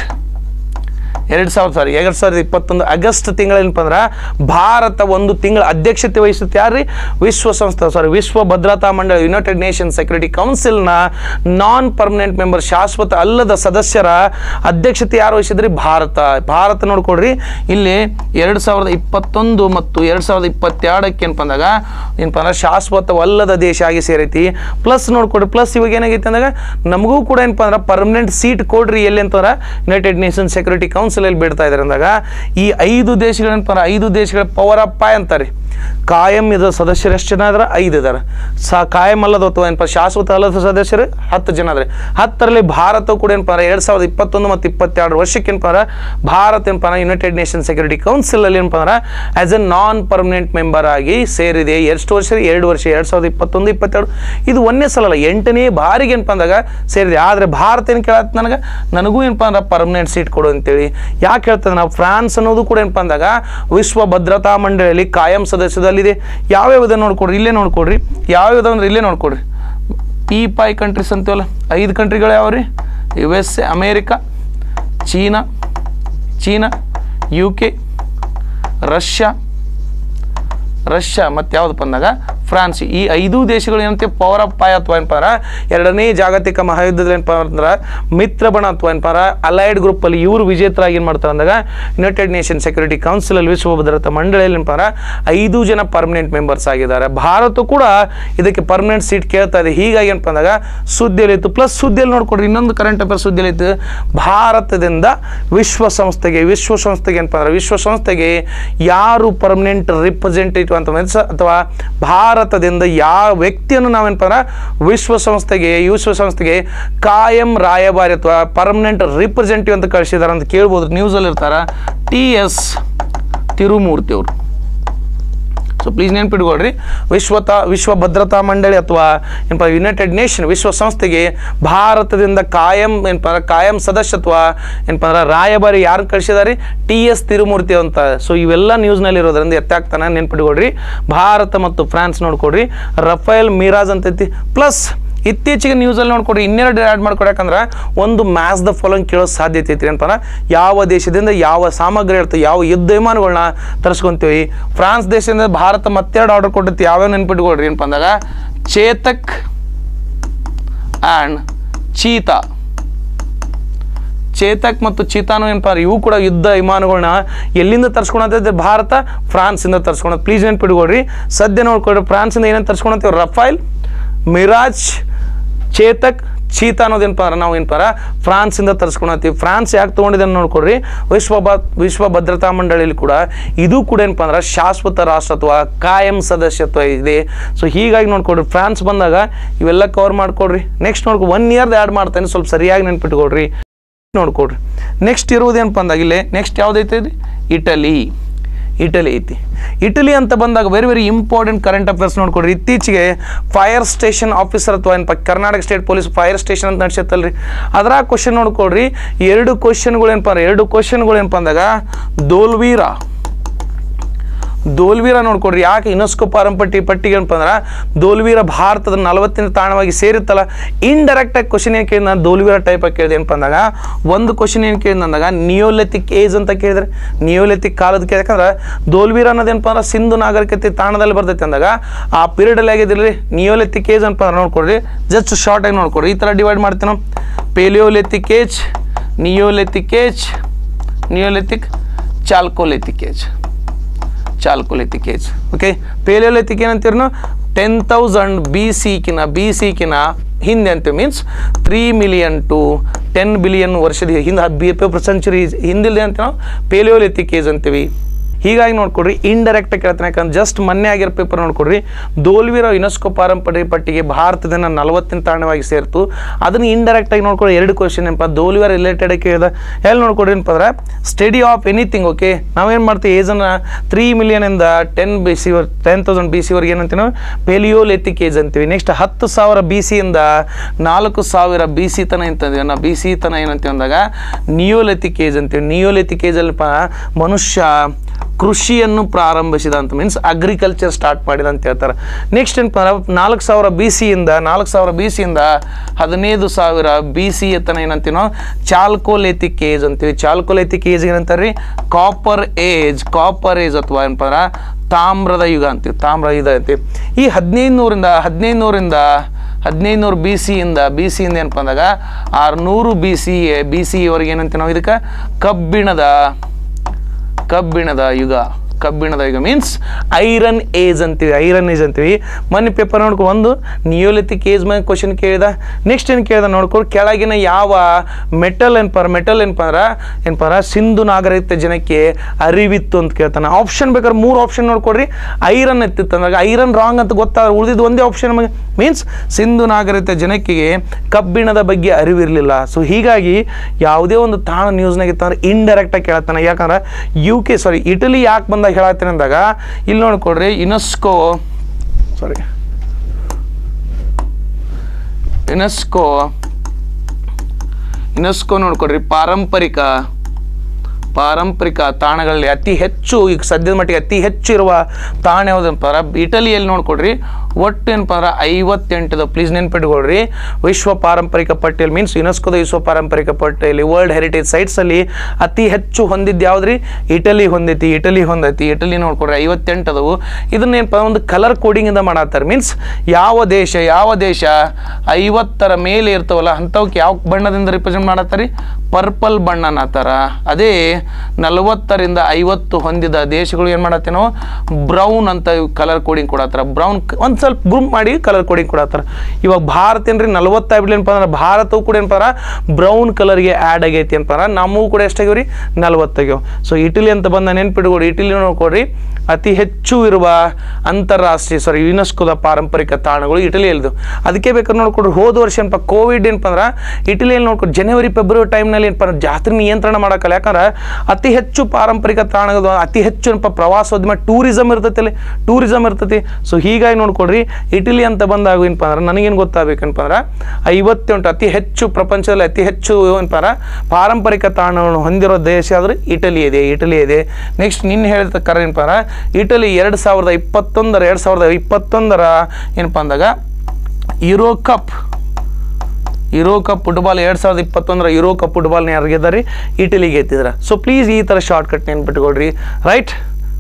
ಎರಡು ಸಾವಿರದ ಸಾರಿ ಎರಡು ಸಾವಿರದ ಇಪ್ಪತ್ತೊಂದು ಆಗಸ್ಟ್ ತಿಂಗಳ ಏನಪ್ಪ ಅಂದ್ರೆ ಭಾರತ ಒಂದು ತಿಂಗಳ ಅಧ್ಯಕ್ಷತೆ ವಹಿಸುತ್ತೆ ಯಾರ್ರಿ ವಿಶ್ವಸಂಸ್ಥೆ ಸಾರಿ ವಿಶ್ವ ಭದ್ರತಾ ಮಂಡಳಿ ಯುನೈಟೆಡ್ ನೇಷನ್ ಸೆಕ್ಯೂರಿಟಿ ಕೌನ್ಸಿಲ್ನ ನಾನ್ ಪರ್ಮನೆಂಟ್ ಮೆಂಬರ್ ಶಾಶ್ವತ ಅಲ್ಲದ ಸದಸ್ಯರ ಅಧ್ಯಕ್ಷತೆ ಯಾರು ವಹಿಸಿದ್ರಿ ಭಾರತ ಭಾರತ ನೋಡ್ಕೊಡ್ರಿ ಇಲ್ಲಿ ಎರಡು ಸಾವಿರದ ಇಪ್ಪತ್ತೊಂದು ಮತ್ತು ಎರಡು ಸಾವಿರದ ಇಪ್ಪತ್ತೆರಡಕ್ಕೆ ಏನಪ್ಪ ಅಂದಾಗ ಏನಪ್ಪ ಅಂದ್ರೆ ಶಾಶ್ವತವಲ್ಲದ ದೇಶ ಆಗಿ ಸೇರೈತಿ ಪ್ಲಸ್ ನೋಡ್ಕೊಡ್ರಿ ಪ್ಲಸ್ ಇವಾಗ ಏನಾಗೈತೆ ಅಂದಾಗ ನಮಗೂ ಕೂಡ ಏನಪ್ಪ ಅಂದ್ರೆ ಪರ್ಮನೆಂಟ್ ಸೀಟ್ ಕೊಡ್ರಿ ಎಲ್ಲಿ ಅಂತಂದ್ರೆ ಯುನೈಟೆಡ್ ನೇಷನ್ ಸೆಕ್ಯೂರಿಟಿ ಕೌನ್ಸಿಲಲ್ಲಿ ಬಿಡ್ತಾ ಇದ್ದಾರೆ ಅಂದಾಗ ಈ ಐದು ದೇಶಗಳೇನಪ್ಪ ಅಂದ್ರೆ ಐದು ದೇಶಗಳ ಪವರ್ ಅಪ್ ಅಂತಾರೆ ಕಾಯಂ ಇದು ಸದಸ್ಯರು ಎಷ್ಟು ಜನ ಇದಾರೆ ಐದು ಇದಾರೆ ಸಾ ಕಾಯಂ ಅಲ್ಲದ ಅಥವಾ ಏನಪ್ಪ ಶಾಶ್ವತ ಅಲ್ಲದ ಸದಸ್ಯರು ಹತ್ತು ಜನ ಇದಾರೆ ಹತ್ತರಲ್ಲಿ ಭಾರತ ಕೂಡ ಏನಪ್ಪ ಅಂದ್ರೆ ಎರಡು ಸಾವಿರದ ಇಪ್ಪತ್ತೊಂದು ಮತ್ತು ಇಪ್ಪತ್ತೆರಡು ವರ್ಷಕ್ಕೆ ಏನಪ್ಪ ಅಂದ್ರೆ ಭಾರತ ಏನಪ್ಪ ಅಂದ್ರೆ ಯುನೈಟೆಡ್ ನೇಷನ್ ಸೆಕ್ಯೂರಿಟಿ ಕೌನ್ಸಿಲಲ್ಲಿ ಏನಪ್ಪ ಅಂದ್ರೆ as a non permanent member ಆಗಿ ಸೇರಿದೆ ಎಷ್ಟು ವರ್ಷ ಎರಡು ವರ್ಷ ಎರಡು ಸಾವಿರದ ಇಪ್ಪತ್ತೊಂದು ಇಪ್ಪತ್ತೆರಡು ಇದು ಒಂದೇ ಸಲ ಅಲ್ಲ ಎಂಟನೇ ಬಾರಿಗೆ ಏನಪ್ಪ ಅಂದಾಗ ಸೇರಿದೆ ಆದರೆ ಭಾರತ ಏನು ಕೇಳತ್ತೆ ನನಗೆ ನನಗೂ ಏನಪ್ಪ ಅಂದ್ರೆ ಪರ್ಮನೆಂಟ್ ಸೀಟ್ ಕೊಡು ಅಂತೇಳಿ ಯಾಕೆ ಹೇಳ್ತದೆ ನಾವು ಫ್ರಾನ್ಸ್ ಅನ್ನೋದು ಕೂಡ ಏನಪ್ಪ ಅಂದಾಗ ವಿಶ್ವ ಭದ್ರತಾ ಮಂಡಳಿಯಲ್ಲಿ ಕಾಯಂ ಸದಸ್ಯದಲ್ಲಿದೆ ಯಾವ್ಯಾವುದ ನೋಡ್ಕೊಡ್ರಿ ಇಲ್ಲೇ ನೋಡ್ಕೊಡ್ರಿ ಯಾವ್ಯಾವ್ದು ಅಂದ್ರೆ ಇಲ್ಲೇ ನೋಡ್ಕೊಡ್ರಿ ಪಿ ಪೈ ಕಂಟ್ರೀಸ್ ಅಂತೀವಲ್ಲ ಐದು ಕಂಟ್ರಿಗಳು ಯಾವ ರೀ U S A America China China U K Russia Russia ಮತ್ತು ಯಾವ್ದಪ್ಪ ಅಂದಾಗ ಫ್ರಾನ್ಸ್ ಈ ಐದು ದೇಶಗಳು ಏನಂತೆ ಪವರ್ ಅಪ್ ಪಾಯ್ ಅಥವಾ ಏನಪ್ಪ ಅಂದ್ರೆ ಎರಡನೇ ಜಾಗತಿಕ ಮಹಾಯುದ್ಧದಲ್ಲಿ ಏನಪ್ಪ ಅಂದ್ರೆ ಮಿತ್ರ ಬಣ ಅಥವಾ ಏನಪ್ಪ ಅಂದ್ರೆ ಅಲೈಡ್ ಗ್ರೂಪಲ್ಲಿ ಇವರು ವಿಜೇತರಾಗಿ ಏನು ಮಾಡ್ತಾರೆ ಅಂದಾಗ ಯುನೈಟೆಡ್ ನೇಷನ್ ಸೆಕ್ಯೂರಿಟಿ ಕೌನ್ಸಿಲಲ್ಲಿ ವಿಶ್ವ ಭದ್ರತಾ ಮಂಡಳಿಯಲ್ಲಿ ಏನಪ್ಪ ಅಂದ್ರೆ ಐದು ಜನ ಪರ್ಮನೆಂಟ್ ಮೆಂಬರ್ಸ್ ಆಗಿದ್ದಾರೆ ಭಾರತ ಕೂಡ ಇದಕ್ಕೆ ಪರ್ಮನೆಂಟ್ ಸೀಟ್ ಕೇಳ್ತಾ ಇದೆ ಹೀಗಾಗಿ ಏನಪ್ಪ ಅಂದಾಗ ಸುದ್ದಿಯಲ್ಲಿ ಇತ್ತು ಪ್ಲಸ್ ಸುದ್ದಿಯಲ್ಲಿ ನೋಡ್ಕೊಡ್ರಿ ಇನ್ನೊಂದು ಕರೆಂಟ್ ಅಫೇರ್ ಸುದ್ದಿಯಲ್ಲಿ ಇತ್ತು ಭಾರತದಿಂದ ವಿಶ್ವಸಂಸ್ಥೆಗೆ ವಿಶ್ವಸಂಸ್ಥೆಗೆ ಏನಪ್ಪ ಅಂದ್ರೆ ವಿಶ್ವಸಂಸ್ಥೆಗೆ ಯಾರು ಪರ್ಮನೆಂಟ್ ರಿಪ್ರೆಸೆಂಟೇಟಿವ್ ಅಂತ means ಅಥವಾ ಭಾರತದಿಂದ ಯಾವ ವ್ಯಕ್ತಿಯನ್ನು ನಾವೇನಪ್ಪ ಅಂದ್ರೆ ವಿಶ್ವಸಂಸ್ಥೆಗೆ ವಿಶ್ವಸಂಸ್ಥೆಗೆ ಕಾಯಂ ರಾಯಭಾರಿ ಅಥವಾ ಪರ್ಮನೆಂಟ್ ರಿಪ್ರೆಸೆಂಟೇಟಿವ್ ಅಂತ ಕಳಿಸಿದಾರೆ ಅಂತ ಕೇಳ್ಬೋದು ನ್ಯೂಸಲ್ಲಿ ಇರ್ತಾರ ಟಿ ಎಸ್ ತಿರುಮೂರ್ತಿ ಅವರು ಸೊ ಪ್ಲೀಸ್ ನೆನ್ಪಿಟ್ಕೊಳ್ರಿ ವಿಶ್ವತ ವಿಶ್ವ ಭದ್ರತಾ ಮಂಡಳಿ ಅಥವಾ ಏನಪ್ಪ ಯುನೈಟೆಡ್ ನೇಷನ್ ವಿಶ್ವಸಂಸ್ಥೆಗೆ ಭಾರತದಿಂದ ಕಾಯಂ ಏನಪ್ಪ ಅಂದ್ರೆ ಕಾಯಂ ಸದಸ್ಯತ್ವ ಏನಪ್ಪ ಅಂದ್ರೆ ರಾಯಭಾರಿ ಯಾರು ಕಳಿಸಿದಾರೆ ಟಿ ಎಸ್ ತಿರುಮೂರ್ತಿ ಅಂತ ಸೊ ಇವೆಲ್ಲ ನ್ಯೂಸ್ನಲ್ಲಿ ಇರೋದ್ರಿಂದ ಎತ್ತಾಗ್ತಾನೆ ನೆನ್ಪಿಟ್ಕೊಳ್ರಿ ಭಾರತ ಮತ್ತು ಫ್ರಾನ್ಸ್ ನೋಡ್ಕೊಡ್ರಿ ರಫೇಲ್ ಮಿರಾಜ್ ಅಂತೈತಿ ಪ್ಲಸ್ ಇತ್ತೀಚೆಗೆ ನ್ಯೂಸಲ್ಲಿ ನೋಡ್ಕೊಡ್ರಿ ಇನ್ನೆರಡು ಆ್ಯಡ್ ಮಾಡ್ಕೊಡಕಂದ್ರೆ ಒಂದು ಮ್ಯಾಚ್ ದ ಫಾಲೋಯಿಂಗ್ ಕೇಳೋ ಸಾಧ್ಯತೆ ಐತಿ ಏನಪ್ಪ ಅಂದ್ರೆ ಯಾವ ದೇಶದಿಂದ ಯಾವ ಸಾಮಗ್ರಿ ಇರ್ತವೆ ಯಾವ ಯುದ್ಧ ವಿಮಾನಗಳನ್ನ ತರಿಸ್ಕೊಂತೀವಿ ಫ್ರಾನ್ಸ್ ದೇಶದಿಂದ ಭಾರತ ಮತ್ತೆರಡು ಆರ್ಡರ್ ಕೊಟ್ಟಿರ್ತಿ ಯಾವ್ಯಾವ ನೆನ್ಪಿಟ್ಕೊಳ್ರಿ ಏನಪ್ಪ ಅಂದಾಗ ಚೇತಕ್ ಆ್ಯಂಡ್ ಚೀತಾ ಚೇತಕ್ ಮತ್ತು ಚೀತಾನು ಏನಪ್ಪ ಅಂದ್ರೆ ಇವು ಕೂಡ ಯುದ್ಧ ವಿಮಾನಗಳನ್ನ ಎಲ್ಲಿಂದ ತರ್ಸ್ಕೊಳತ್ತೆ ಭಾರತ ಫ್ರಾನ್ಸಿಂದ ತರ್ಸ್ಕೊಳತ್ತೆ ಪ್ಲೀಸ್ ನೆನ್ಪಿಟ್ಕೊಳ್ರಿ ಸದ್ಯ ನೋಡ್ಕೊಳ್ರಿ ಫ್ರಾನ್ಸಿಂದ ಏನೇನು ತರ್ಸ್ಕೊಳತ್ತೀವಿ ರಫೈಲ್ ಮಿರಾಜ್ ಚೇತಕ್ ಚೀತಾ ಅನ್ನೋದೇನಪ್ಪ ಅಂದ್ರೆ ನಾವು ಏನಪ್ಪ ಅಂದ್ರೆ ಫ್ರಾನ್ಸಿಂದ ತರಿಸ್ಕೊಳತ್ತೀವಿ ಫ್ರಾನ್ಸ್ ಯಾಕೆ ತೊಗೊಂಡಿದೆ ಅಂತ ನೋಡ್ಕೊಡ್ರಿ ವಿಶ್ವ ಬ ವಿಶ್ವ ಭದ್ರತಾ ಮಂಡಳಿಯಲ್ಲಿ ಕೂಡ ಇದು ಕೂಡ ಏನಪ್ಪ ಅಂದ್ರೆ ಶಾಶ್ವತ ರಾಷ್ಟ್ರತ್ವ ಕಾಯಂ ಸದಸ್ಯತ್ವ ಇದೆ ಸೊ ಹೀಗಾಗಿ ನೋಡ್ಕೊಡ್ರಿ ಫ್ರಾನ್ಸ್ ಬಂದಾಗ ಇವೆಲ್ಲ ಕವರ್ ಮಾಡ್ಕೊಡ್ರಿ ನೆಕ್ಸ್ಟ್ ನೋಡ್ಕೊ ಒನ್ ಇಯರ್ದು ಆ್ಯಡ್ ಮಾಡ್ತೇನೆ ಸ್ವಲ್ಪ ಸರಿಯಾಗಿ ನೆನ್ಪಿಟ್ಕೊಡ್ರಿ ನೋಡ್ಕೊಡ್ರಿ ನೆಕ್ಸ್ಟ್ ಇರುವುದೇನಪ್ಪ ಅಂದಾಗ ಇಲ್ಲೇ ನೆಕ್ಸ್ಟ್ ಯಾವುದೈತೆ ರೀ ಇಟಲಿ ಇಟಲಿ ಐತಿ ಇಟಲಿ ಅಂತ ಬಂದಾಗ very very important current affairs ನೋಡ್ಕೊಡ್ರಿ ಇತ್ತೀಚೆಗೆ ಫೈರ್ ಸ್ಟೇಷನ್ ಆಫೀಸರ್ ಅಥವಾ ಏನಪ್ಪ Karnataka state police fire station ಅಂತ ನಡೆಸತ್ತಲ್ರಿ ಅದರ ಕ್ವಶನ್ ನೋಡ್ಕೊಡ್ರಿ ಎರಡು ಕ್ವಶನ್ಗಳು ಏನಪ್ಪ ಅಂದ್ರೆ ಎರಡು ಕ್ವಶನ್ಗಳು ಏನಪ್ಪ ಅಂದಾಗ ದೋಲ್ವೀರ ದೋಲ್ವೀರ ನೋಡ್ಕೊಡ್ರಿ ಯಾಕೆ ಯುನೆಸ್ಕೋ ಪಾರಂಪಟ್ಟಿ ಪಟ್ಟಿಗೆ ಏನಪ್ಪ ಅಂದ್ರೆ ದೋಲ್ವೀರ ಭಾರತದ ನಲವತ್ತನೇ ತಾಣವಾಗಿ ಸೇರಿತ್ತಲ್ಲ ಇಂಡೈರೆಕ್ಟಾಗಿ ಕ್ವಶನ್ ಏನು ಕೇಳಿದ ನಾನು ದೋಲ್ವೀರ ಟೈಪ್ ಆಗಿ ಕೇಳಿದೆ ಏನಪ್ಪ ಅಂದಾಗ ಒಂದು ಕ್ವಶನ್ ಏನು ಕೇಳಿದ ಅಂದಾಗ ನಿಯೋಲೆತಿಕ್ ಏಜ್ ಅಂತ ಕೇಳಿದ್ರೆ ನಿಯೋಲೆತಿಕ್ ಕಾಲದ ಕೇಳಿದ್ರೆ ಯಾಕಂದ್ರೆ ದೋಲ್ವೀರ ಅನ್ನೋದೇನಪ್ಪ ಅಂದ್ರೆ ಸಿಂಧು ನಾಗರಿಕತೆ ತಾಣದಲ್ಲಿ ಬರ್ತೈತೆ ಅಂದಾಗ ಆ ಪೀರಿಯಡಲ್ಲಿ ಆಗಿದ್ರಿ ನಿಯೋಲೆತಿಕ್ ಏಜ್ ಅಂತ ನೋಡ್ಕೊಡ್ರಿ ಜಸ್ಟ್ ಶಾರ್ಟ್ ಆಗಿ ನೋಡ್ಕೊಡ್ರಿ ಈ ಥರ ಡಿವೈಡ್ ಮಾಡ್ತೀವಿ ನಾವು Palaeolithic age Neolithic age Neolithic Chalcolithic age Chalcolithic age okay Palaeolithic ಏನಂತೀರಿ ನಾವು ಟೆನ್ ತೌಸಂಡ್ ಬಿ ಸಿಕಿನ ಬಿ ಸಿಕಿನ ಹಿಂದೆ ಅಂತೀವಿ means three million to ten billion ವರ್ಷದ ಹಿಂದೆ ಬಿ ಪೇಪರ್ ಸೆಂಚುರಿ ಹಿಂದಿಲ್ದೆ ಅಂತ ನಾವು ಪೇಲಿಯೋಲಿತಿಕ್ ಏಜ್ ಅಂತೀವಿ ಹೀಗಾಗಿ ನೋಡ್ಕೊಡ್ರಿ ಇಂಡೈರೆಕ್ಟ್ ಕೇಳ್ತಾನೆ ಯಾಕಂದ್ರೆ ಜಸ್ಟ್ ಮೊನ್ನೆ ಆಗಿರೋ ಪೇಪರ್ ನೋಡ್ಕೊಡ್ರಿ ದೋಲ್ವೀರ ಯುನೆಸ್ಕೋ ಪಾರಂಪರ್ಯ ಪಟ್ಟಿಗೆ ಭಾರತದನ್ನ ನಲವತ್ತನೇ ತಾಣವಾಗಿ ಸೇರ್ತು ಅದನ್ನ ಇಂಡೈರೆಕ್ಟ್ ಆಗಿ ನೋಡ್ಕೊಡಿ ಎರಡು ಕ್ವಶನ್ ಏನಪ್ಪ ದೋಲ್ವೀರ ರಿಲೇಟೆಡ್ ಕೇಳಿದ ಎಲ್ಲಿ ನೋಡ್ಕೊಡ್ರಿ ಏನಪ್ಪ ಅಂದ್ರೆ ಸ್ಟಡಿ ಆಫ್ ಎನಿಥಿಂಗ್ ಓಕೆ ನಾವೇನು ಮಾಡ್ತೀವಿ ಏಜನ್ನು ತ್ರೀ ಮಿಲಿಯನಿಂದ ten B C ten thousand B ಸಿವರೆಗೆ ಏನಂತೀವಿ ನಾವು ಪೆಲಿಯೋಲೆತಿಕ್ ಏಜ್ ಅಂತೀವಿ ನೆಕ್ಸ್ಟ್ ಹತ್ತು ಸಾವಿರ ಬಿ ಸಿಯಿಂದ ನಾಲ್ಕು ಸಾವಿರ ಬಿ ಸಿ ತನ ಅಂತಂದ್ವಿ ನಾವು ಬಿ ಸಿ ತನ ಏನಂತೀವಿ ಅಂದಾಗ ನಿಯೋಲೆತಿಕ್ ಏಜ್ ಅಂತೀವಿ ನಿಯೋಲೆತಿಕ್ ಏಜಲ್ಲಪ್ಪ ಮನುಷ್ಯ ಕೃಷಿಯನ್ನು ಪ್ರಾರಂಭಿಸಿದ ಅಂತ ಮೀನ್ಸ್ ಅಗ್ರಿಕಲ್ಚರ್ ಸ್ಟಾರ್ಟ್ ಮಾಡಿದ ಅಂತ ಹೇಳ್ತಾರೆ ನೆಕ್ಸ್ಟ್ ಏನಪ್ಪ ಅಂದ್ರೆ ನಾಲ್ಕು ಸಾವಿರ ಬಿ ಸಿಯಿಂದ ನಾಲ್ಕು ಸಾವಿರ ಬಿ ಸಿಯಿಂದ ಹದಿನೈದು ಸಾವಿರ ಬಿ ಸಿ ತನ ಏನಂತೀವಿ ನಾವು ಚಾಲ್ಕೋಲೆತಿಕ್ ಏಜ್ ಅಂತೀವಿ ಚಾಲ್ಕೋಲೆತಿಕ್ ಏಜ್ ಏನಂತಾರೆ ರೀ ಕಾಪರ್ ಏಜ್ ಕಾಪರ್ ಏಜ್ ಅಥವಾ ಏನಪ್ಪ ಅಂದ್ರೆ ತಾಮ್ರದ ಯುಗ ಅಂತೀವಿ ತಾಮ್ರ ಯುಗ ಅಂತೀವಿ ಈ ಹದಿನೈದು ನೂರಿಂದ ಹದಿನೈದು ನೂರಿಂದ ಹದಿನೈದು ನೂರು ಬಿ ಸಿಯಿಂದ ಬಿ ಸಿಯಿಂದ ಏನಪ್ಪ ಅಂದಾಗ ಆರುನೂರು ಬಿ ಸಿ ಬಿ ಸಿ ವರೆಗೆ ಏನಂತೀವಿ ನಾವು ಇದಕ್ಕೆ ಕಬ್ಬಿಣದ ಕಬ್ಬಿಣದ ಯುಗ ಕಬ್ಬಿಣದ ಯುಗ ಮೀನ್ಸ್ ಐರನ್ ಏಜ್ ಅಂತೀವಿ ಐರನ್ ಏಜ್ ಅಂತೀವಿ ಮೊನ್ನೆ ಪೇಪರ್ ನೋಡ್ಕೊ ಒಂದು ನಿಯೋಲಿತಿಕ್ ಏಜ್ ಮೇಲೆ ಕ್ವಶನ್ ಕೇಳಿದ ನೆಕ್ಸ್ಟ್ ಏನು ಕೇಳಿದ ನೋಡ್ಕೊಂಡು ಕೆಳಗಿನ ಯಾವ ಮೆಟಲ್ ಏನಪ್ಪ ಮೆಟಲ್ ಏನಪ್ಪ ಅಂದ್ರೆ ಏನಪ್ಪ ಅಂದ್ರೆ ಸಿಂಧು ನಾಗರಿಕತೆ ಜನಕ್ಕೆ ಅರಿವಿತ್ತು ಅಂತ ಕೇಳ್ತಾನೆ ಆಪ್ಷನ್ ಬೇಕಾದ್ರೆ ಮೂರು ಆಪ್ಷನ್ ನೋಡ್ಕೊಡ್ರಿ ಐರನ್ ಎತ್ತಿತ್ತು ಅಂದಾಗ ಐರನ್ ರಾಂಗ್ ಅಂತ ಗೊತ್ತಾದ್ರೆ ಉಳಿದಿದ್ದು ಒಂದೇ ಆಪ್ಷನ್ ನಮಗೆ ಮೀನ್ಸ್ ಸಿಂಧು ನಾಗರಿಕತೆ ಜನಕ್ಕೆ ಕಬ್ಬಿಣದ ಬಗ್ಗೆ ಅರಿವಿರಲಿಲ್ಲ ಸೊ ಹೀಗಾಗಿ ಯಾವುದೇ ಒಂದು ತಾಣ ನ್ಯೂಸ್ನಾಗ ಇತ್ತಂದ್ರೆ ಇಂಡೈರೆಕ್ಟಾಗಿ ಕೇಳ್ತಾನೆ ಯಾಕಂದ್ರೆ ಯು ಕೆ ಸಾರಿ ಇಟಲಿ ಯಾಕೆ ಬಂದಾಗ ಹೇಳತ್ತೀನಿ ಅಂದಾಗ ಇಲ್ಲಿ ನೋಡ್ಕೊಡ್ರಿ ಯುನೆಸ್ಕೋ ಸಾರಿ ಯುನೆಸ್ಕೋ ಯುನೆಸ್ಕೋ ನೋಡ್ಕೊಡ್ರಿ ಪಾರಂಪರಿಕ ಪಾರಂಪರಿಕ ತಾಣಗಳಲ್ಲಿ ಅತಿ ಹೆಚ್ಚು ಈಗ ಸದ್ಯದ ಮಟ್ಟಿಗೆ ಅತಿ ಹೆಚ್ಚು ಇರುವ ತಾಣ ಯಾವುದಪ್ಪ ಅಂದ್ರೆ ಇಟಲಿಯಲ್ಲಿ ನೋಡ್ಕೊಡ್ರಿ ಒಟ್ಟು ಏನಪ್ಪ ಅಂದ್ರೆ ಐವತ್ತೆಂಟದ ಪ್ಲೀಸ್ ನೆನ್ಪಿಟ್ಕೊಳ್ರಿ ವಿಶ್ವ ಪಾರಂಪರಿಕ ಪಟ್ಟಿಯಲ್ಲಿ ಮೀನ್ಸ್ ಯುನೆಸ್ಕೋದ ವಿಶ್ವ ಪಾರಂಪರಿಕ ಪಟ್ಟಿಯಲ್ಲಿ ವರ್ಲ್ಡ್ ಹೆರಿಟೇಜ್ ಸೈಟ್ಸಲ್ಲಿ ಅತಿ ಹೆಚ್ಚು ಹೊಂದಿದ್ದು ಯಾವ್ದ್ರಿ ಇಟಲಿ ಹೊಂದೈತಿ ಇಟಲಿ ಹೊಂದೈತಿ ಇಟಲಿ ನೋಡ್ಕೊಡ್ರಿ ಐವತ್ತೆಂಟು ಅದಾವು ಇದನ್ನ ಏನಪ್ಪ ಒಂದು ಕಲರ್ ಕೋಡಿಂಗಿಂದ ಮಾಡತ್ತಾರೆ ಮೀನ್ಸ್ ಯಾವ ದೇಶ ಯಾವ ದೇಶ ಐವತ್ತರ ಮೇಲೆ ಇರ್ತಾವಲ್ಲ ಅಂಥವಕ್ಕೆ ಯಾವ ಬಣ್ಣದಿಂದ ರಿಪ್ರೆಸೆಂಟ್ ಮಾಡತ್ತಾರೆ ಪರ್ಪಲ್ ಬಣ್ಣ ಅನ್ನತ್ತಾರ ಅದೇ ನಲವತ್ತರಿಂದ ಐವತ್ತು ಹೊಂದಿದ ದೇಶಗಳು ಏನು ಮಾಡತ್ತೆ ನಾವು ಬ್ರೌನ್ ಅಂತ ಕಲರ್ ಕೋಡಿಂಗ್ ಕೊಡತ್ತಾರ ಬ್ರೌನ್ ಒಂದು ಸ್ವಲ್ಪ ಗ್ರೂಪ್ ಮಾಡಿ ಕಲರ್ ಕೋಡಿಂಗ್ ಕೊಡತ್ತಾರ ಇವಾಗ ಭಾರತ ಏನ್ರಿ ನಲವತ್ತಾಗ್ಬಿಡ್ಲಿ ಏನಪ್ಪ ಅಂದ್ರೆ ಭಾರತವು ಕೂಡ ಏನಪ್ಪ ಅಂದ್ರೆ ಬ್ರೌನ್ ಕಲರ್ಗೆ ಆ್ಯಡ್ ಆಗೈತಿ ಏನಪ್ಪ ಅಂದ್ರೆ ನಮಗೂ ಕೂಡ ಎಷ್ಟಾಗ್ಯಾವ ರೀ ನಲವತ್ತಾಗ್ಯಾವ ಸೊ ಇಟಲಿ ಅಂತ ಬಂದ ನೆನ್ಪಿಟ್ಕೊಡಿ ಇಟಲಿ ನೋಡ್ಕೊಡ್ರಿ ಅತಿ ಹೆಚ್ಚು ಇರುವ ಅಂತಾರಾಷ್ಟ್ರೀಯ ಸಾರಿ ಯುನೆಸ್ಕೋದ ಪಾರಂಪರಿಕ ತಾಣಗಳು ಇಟಲಿಯಲ್ಲಿದ್ದು ಅದಕ್ಕೆ ಬೇಕಾದ್ರೆ ನೋಡ್ಕೊಡ್ರಿ ಹೋದ ವರ್ಷ ಏನಪ್ಪ ಕೋವಿಡ್ ಏನಪ್ಪ ಅಂದ್ರೆ ಇಟಲಿಯಲ್ಲಿ ನೋಡ್ಕೊಂಡು ಜನವರಿ ಫೆಬ್ರವರಿ ಟೈಮ್ನಲ್ಲಿ ಏನಪ್ಪ ಅಂದ್ರೆ ಜಾತ್ರೆ ನಿಯಂತ್ರಣ ಮಾಡೋಕ್ಕಲ್ಲ ಯಾಕಂದ್ರೆ ಅತಿ ಹೆಚ್ಚು ಪಾರಂಪರಿಕ ತಾಣಗಳು ಅತಿ ಹೆಚ್ಚು ಏನಪ್ಪ ಪ್ರವಾಸೋದ್ಯಮ ಟೂರಿಸಮ್ ಇರ್ತೈತಿ ಅಲ್ಲಿ ಟೂರಿಸಮ್ ಇರ್ತೈತಿ ಸೊ ಹೀಗಾಗಿ ನೋಡ್ಕೊಡ್ರಿ ಇಟಲಿ ಅಂತ ಬಂದಾಗ ಏನಪ್ಪ ಅಂದ್ರೆ ನನಗೇನು ಗೊತ್ತಾಗಬೇಕೇನಪ್ಪ ಅಂದ್ರೆ ಐವತ್ತೆಂಟು ಅತಿ ಹೆಚ್ಚು ಪ್ರಪಂಚದಲ್ಲಿ ಅತಿ ಹೆಚ್ಚು ಏನಪ್ಪ ಅಂದ್ರೆ ಪಾರಂಪರಿಕ ತಾಣಗಳನ್ನು ಹೊಂದಿರೋ ದೇಶ ಆದ್ರೆ ಇಟಲಿ ಇದೆ ಇಟಲಿ ಇದೆ ನೆಕ್ಸ್ಟ್ ನಿನ್ನೆ ಹೇಳಿದ ಕರ ಏನಪ್ಪ ಅಂದ್ರೆ ಇಟಲಿ ಎರಡು ಸಾವಿರದ ಇಪ್ಪತ್ತೊಂದರ ಎರಡು ಸಾವಿರದ ಇಪ್ಪತ್ತೊಂದರ ಏನಪ್ಪ ಅಂದಾಗ Euro Cup Euro Cup football ಎರಡು ಸಾವಿರದ ಇಪ್ಪತ್ತೊಂದರ ಯುರೋ ಕಪ್ ಫುಟ್ಬಾಲ್ನ ಯಾರು ಗೆದ್ದಾರೆ ಇಟಲಿಗೆ ಎತ್ತಿದ್ರ ಸೊ ಪ್ಲೀಸ್ ಈ ಥರ ಶಾರ್ಟ್ ಕಟ್ ನೆನ್ಪಿಟ್ಕೊಳ್ರಿ ರೈಟ್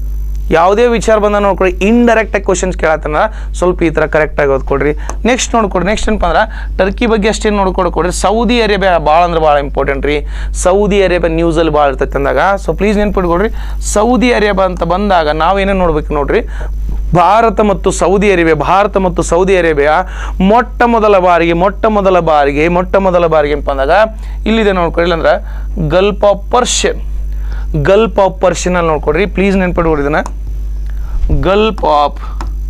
ಯಾವುದೇ ವಿಚಾರ ಬಂದ ನೋಡ್ಕೊಡ್ರಿ ಇಂಡೈರೆಕ್ಟಾಗಿ ಕ್ವಶನ್ಸ್ ಕೇಳತ್ತಂದ್ರೆ ಸ್ವಲ್ಪ ಈ ಥರ ಕರೆಕ್ಟಾಗಿ ಓದ್ಕೊಡ್ರಿ ನೆಕ್ಸ್ಟ್ ನೋಡ್ಕೊಡ್ರಿ ನೆಕ್ಸ್ಟ್ ಏನಪ್ಪ ಅಂದ್ರೆ ಟರ್ಕಿ ಬಗ್ಗೆ ಅಷ್ಟೇನು ನೋಡ್ಕೊಡ್ಕೊಡ್ರಿ ಸೌದಿ ಅರೇಬಿಯಾ ಭಾಳ ಅಂದ್ರೆ ಭಾಳ ಇಂಪಾರ್ಟೆಂಟ್ ರೀ ಸೌದಿ ಅರೇಬಿಯಾ ನ್ಯೂಸಲ್ಲಿ ಭಾಳ ಇರ್ತೈತೆ ಅಂದಾಗ ಸೊ ಪ್ಲೀಸ್ ನೆನ್ಪಿಟ್ಕೊಡ್ರಿ ಸೌದಿ ಅರೇಬಿಯಾ ಅಂತ ಬಂದಾಗ ನಾವೇನೇನು ನೋಡ್ಬೇಕು ನೋಡ್ರಿ ಭಾರತ ಮತ್ತು ಸೌದಿ ಅರೇಬಿಯಾ ಭಾರತ ಮತ್ತು ಸೌದಿ ಅರೇಬಿಯಾ ಮೊಟ್ಟ ಮೊದಲ ಬಾರಿಗೆ ಮೊಟ್ಟ ಮೊದಲ ಬಾರಿಗೆ ಮೊಟ್ಟ ಮೊದಲ ಬಾರಿಗೆ ಏನಪ್ಪ ಅಂದಾಗ ಇಲ್ಲಿದೆ ನೋಡ್ಕೊಡ್ರಿ ಅಂದ್ರೆ Gulf of Persian Gulf of ಪರ್ಷಿಯನಲ್ಲಿ ನೋಡ್ಕೊಡ್ರಿ ಪ್ಲೀಸ್ ನೆನ್ಪಿಟ್ಕೊಡ್ರಿ ಇದನ್ನ Gulf of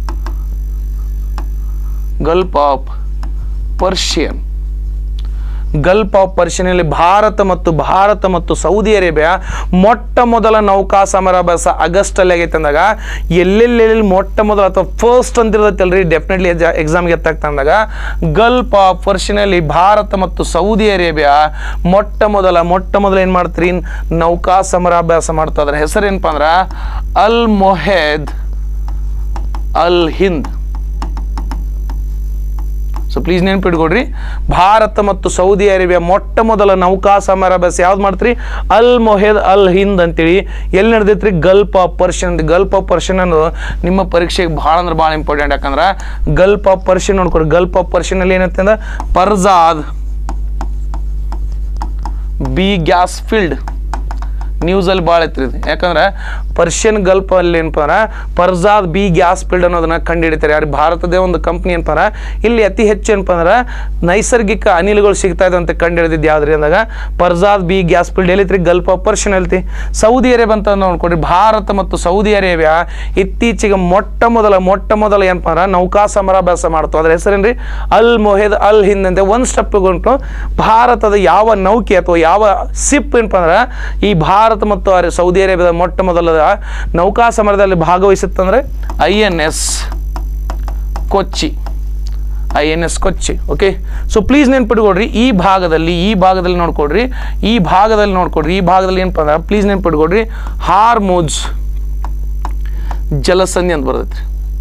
Gulf of Persian Gulf of ಪರ್ಷಿಯನಲ್ಲಿ ಭಾರತ ಮತ್ತು ಭಾರತ ಮತ್ತು ಸೌದಿ ಅರೇಬಿಯಾ ಮೊಟ್ಟ ಮೊದಲ ನೌಕಾ ಸಮರಾಭ್ಯಾಸ ಆಗಸ್ಟಲ್ಲಿ ಆಗೈತೆ ಅಂದಾಗ ಎಲ್ಲೆಲ್ಲೆಲ್ಲಿ ಮೊಟ್ಟ ಮೊದಲ ಅಥವಾ ಫಸ್ಟ್ ಅಂತಿರ್ತೈತಲ್ರಿ ಡೆಫಿನೆಟ್ಲಿ ಎಕ್ಸಾಮ್ಗೆ ಎತ್ತಾಗ್ತಾ ಅಂದಾಗ ಗಲ್ಫ್ ಆಫ್ ಪರ್ಷಿಯನಲ್ಲಿ ಭಾರತ ಮತ್ತು ಸೌದಿ ಅರೇಬಿಯಾ ಮೊಟ್ಟ ಮೊದಲ ಮೊಟ್ಟ ಮೊದಲ ಏನು ಮಾಡ್ತೀರಿ ನೌಕಾ ಸಮರಾಭ್ಯಾಸ ಮಾಡ್ತಾ ಅದ್ರ ಹೆಸರು ಏನಪ್ಪ ಅಂದ್ರೆ Al Mohed Al Hind so please ನೆನ್ಪಿಟ್ಕೊಡ್ರಿ ಭಾರತ ಮತ್ತು ಸೌದಿ ಅರೇಬಿಯಾ ಮೊಟ್ಟ ಮೊದಲ ನೌಕಾ ಸಮರಾಭ್ಯಾಸ ಯಾವ್ದು ಮಾಡ್ತೀರಿ ಅಲ್ ಮೊಹೆದ್ ಅಲ್ ಹಿಂದ್ ಅಂತೇಳಿ ಎಲ್ಲಿ ನಡೆದೈತ್ರಿ Gulf of Persian Gulf of Persian ಅನ್ನೋದು ನಿಮ್ಮ ಪರೀಕ್ಷೆಗೆ ಭಾಳ ಅಂದ್ರೆ ಭಾಳ ಇಂಪಾರ್ಟೆಂಟ್ ಯಾಕಂದ್ರೆ ಗಲ್ಫ್ ಆಫ್ ಪರ್ಷಿಯನ್ ನೋಡ್ಕೊಡ್ರಿ ಗಲ್ಫ್ ಆಫ್ ಪರ್ಷಿಯನ್ ಅಲ್ಲಿ ಏನಂತ ಅಂದ್ರೆ ಪರ್ಜಾದ್ ಬಿ ಗ್ಯಾಸ್ ಫೀಲ್ಡ್ ನ್ಯೂಸಲ್ಲಿ ಭಾಳ ಐತ್ರಿ ಇದು ಯಾಕಂದ್ರೆ ಪರ್ಷಿಯನ್ ಗಲ್ಫ್ ಅಲ್ಲಿ ಏನಪ್ಪ ಅಂದ್ರೆ ಪರ್ಜಾದ್ ಬಿ ಗ್ಯಾಸ್ ಫೀಲ್ಡ್ ಅನ್ನೋದನ್ನ ಕಂಡುಹಿಡಿತಾರೆ ಯಾರು ಭಾರತದೇ ಒಂದು ಕಂಪ್ನಿ ಏನಪ್ಪ ಅಂದ್ರೆ ಇಲ್ಲಿ ಅತಿ ಹೆಚ್ಚು ಏನಪ್ಪ ಅಂದ್ರೆ ನೈಸರ್ಗಿಕ ಅನಿಲಗಳು ಸಿಗ್ತಾ ಇದೆ ಅಂತ ಕಂಡುಹಿಡಿದಿದ್ದು ಯಾವ್ದ್ರಿ ಅಂದಾಗ ಪರ್ಜಾದ್ ಬಿ ಗ್ಯಾಸ್ ಫೀಲ್ಡ್ ಎಲ್ಲಿತ್ರಿ ಗಲ್ಫ್ ಆಫ್ ಪರ್ಷಿಯನ್ ಐತಿ ಸೌದಿ ಅರೇಬಿಯಾ ಅಂತ ನೋಡ್ಕೊಡ್ರಿ ಭಾರತ ಮತ್ತು ಸೌದಿ ಅರೇಬಿಯಾ ಇತ್ತೀಚೆಗೆ ಮೊಟ್ಟ ಮೊದಲ ಮೊಟ್ಟ ಮೊದಲ ಏನಪ್ಪ ಅಂದ್ರೆ ನೌಕಾ ಸಮರಾಭ್ಯಾಸ ಮಾಡ್ತು ಅದ್ರ ಹೆಸರೇನ್ರಿ ಅಲ್ ಮೊಹೆದ್ ಅಲ್ ಹಿಂದ್ ಅಂತ ಒಂದು ಸ್ಟೆಪ್ ಉಂಟು ಭಾರತದ ಯಾವ ನೌಕೆ ಅಥವಾ ಯಾವ ಸಿಪ್ ಏನಪ್ಪ ಅಂದ್ರೆ ಈ ಭಾರತ ಮತ್ತು ಅರೆ- ಸೌದಿ ಅರೇಬಿಯಾದ ಮೊಟ್ಟ ಮೊದಲ ನೌಕಾ ಸಮರದಲ್ಲಿ ಭಾಗವಹಿಸುತ್ತಂದ್ರೆ I N S Kochi I N S Kochi okay so please ನೆನ್ಪಿಟ್ಕೊಡ್ರಿ ಈ ಭಾಗದಲ್ಲಿ ಈ ಭಾಗದಲ್ಲಿ ನೋಡ್ಕೊಡ್ರಿ ಈ ಭಾಗದಲ್ಲಿ ನೋಡ್ಕೊಡ್ರಿ ಈ ಭಾಗದಲ್ಲಿ ಏನಪ್ಪ ಅಂದ್ರೆ ಪ್ಲೀಸ್ ನೆನ್ಪಿಟ್ಕೊಡ್ರಿ ಹಾರ್ಮೋಜ್ ಜಲಸಂಧಿ ಅಂತ ಬರ್ತೈತ್ರಿ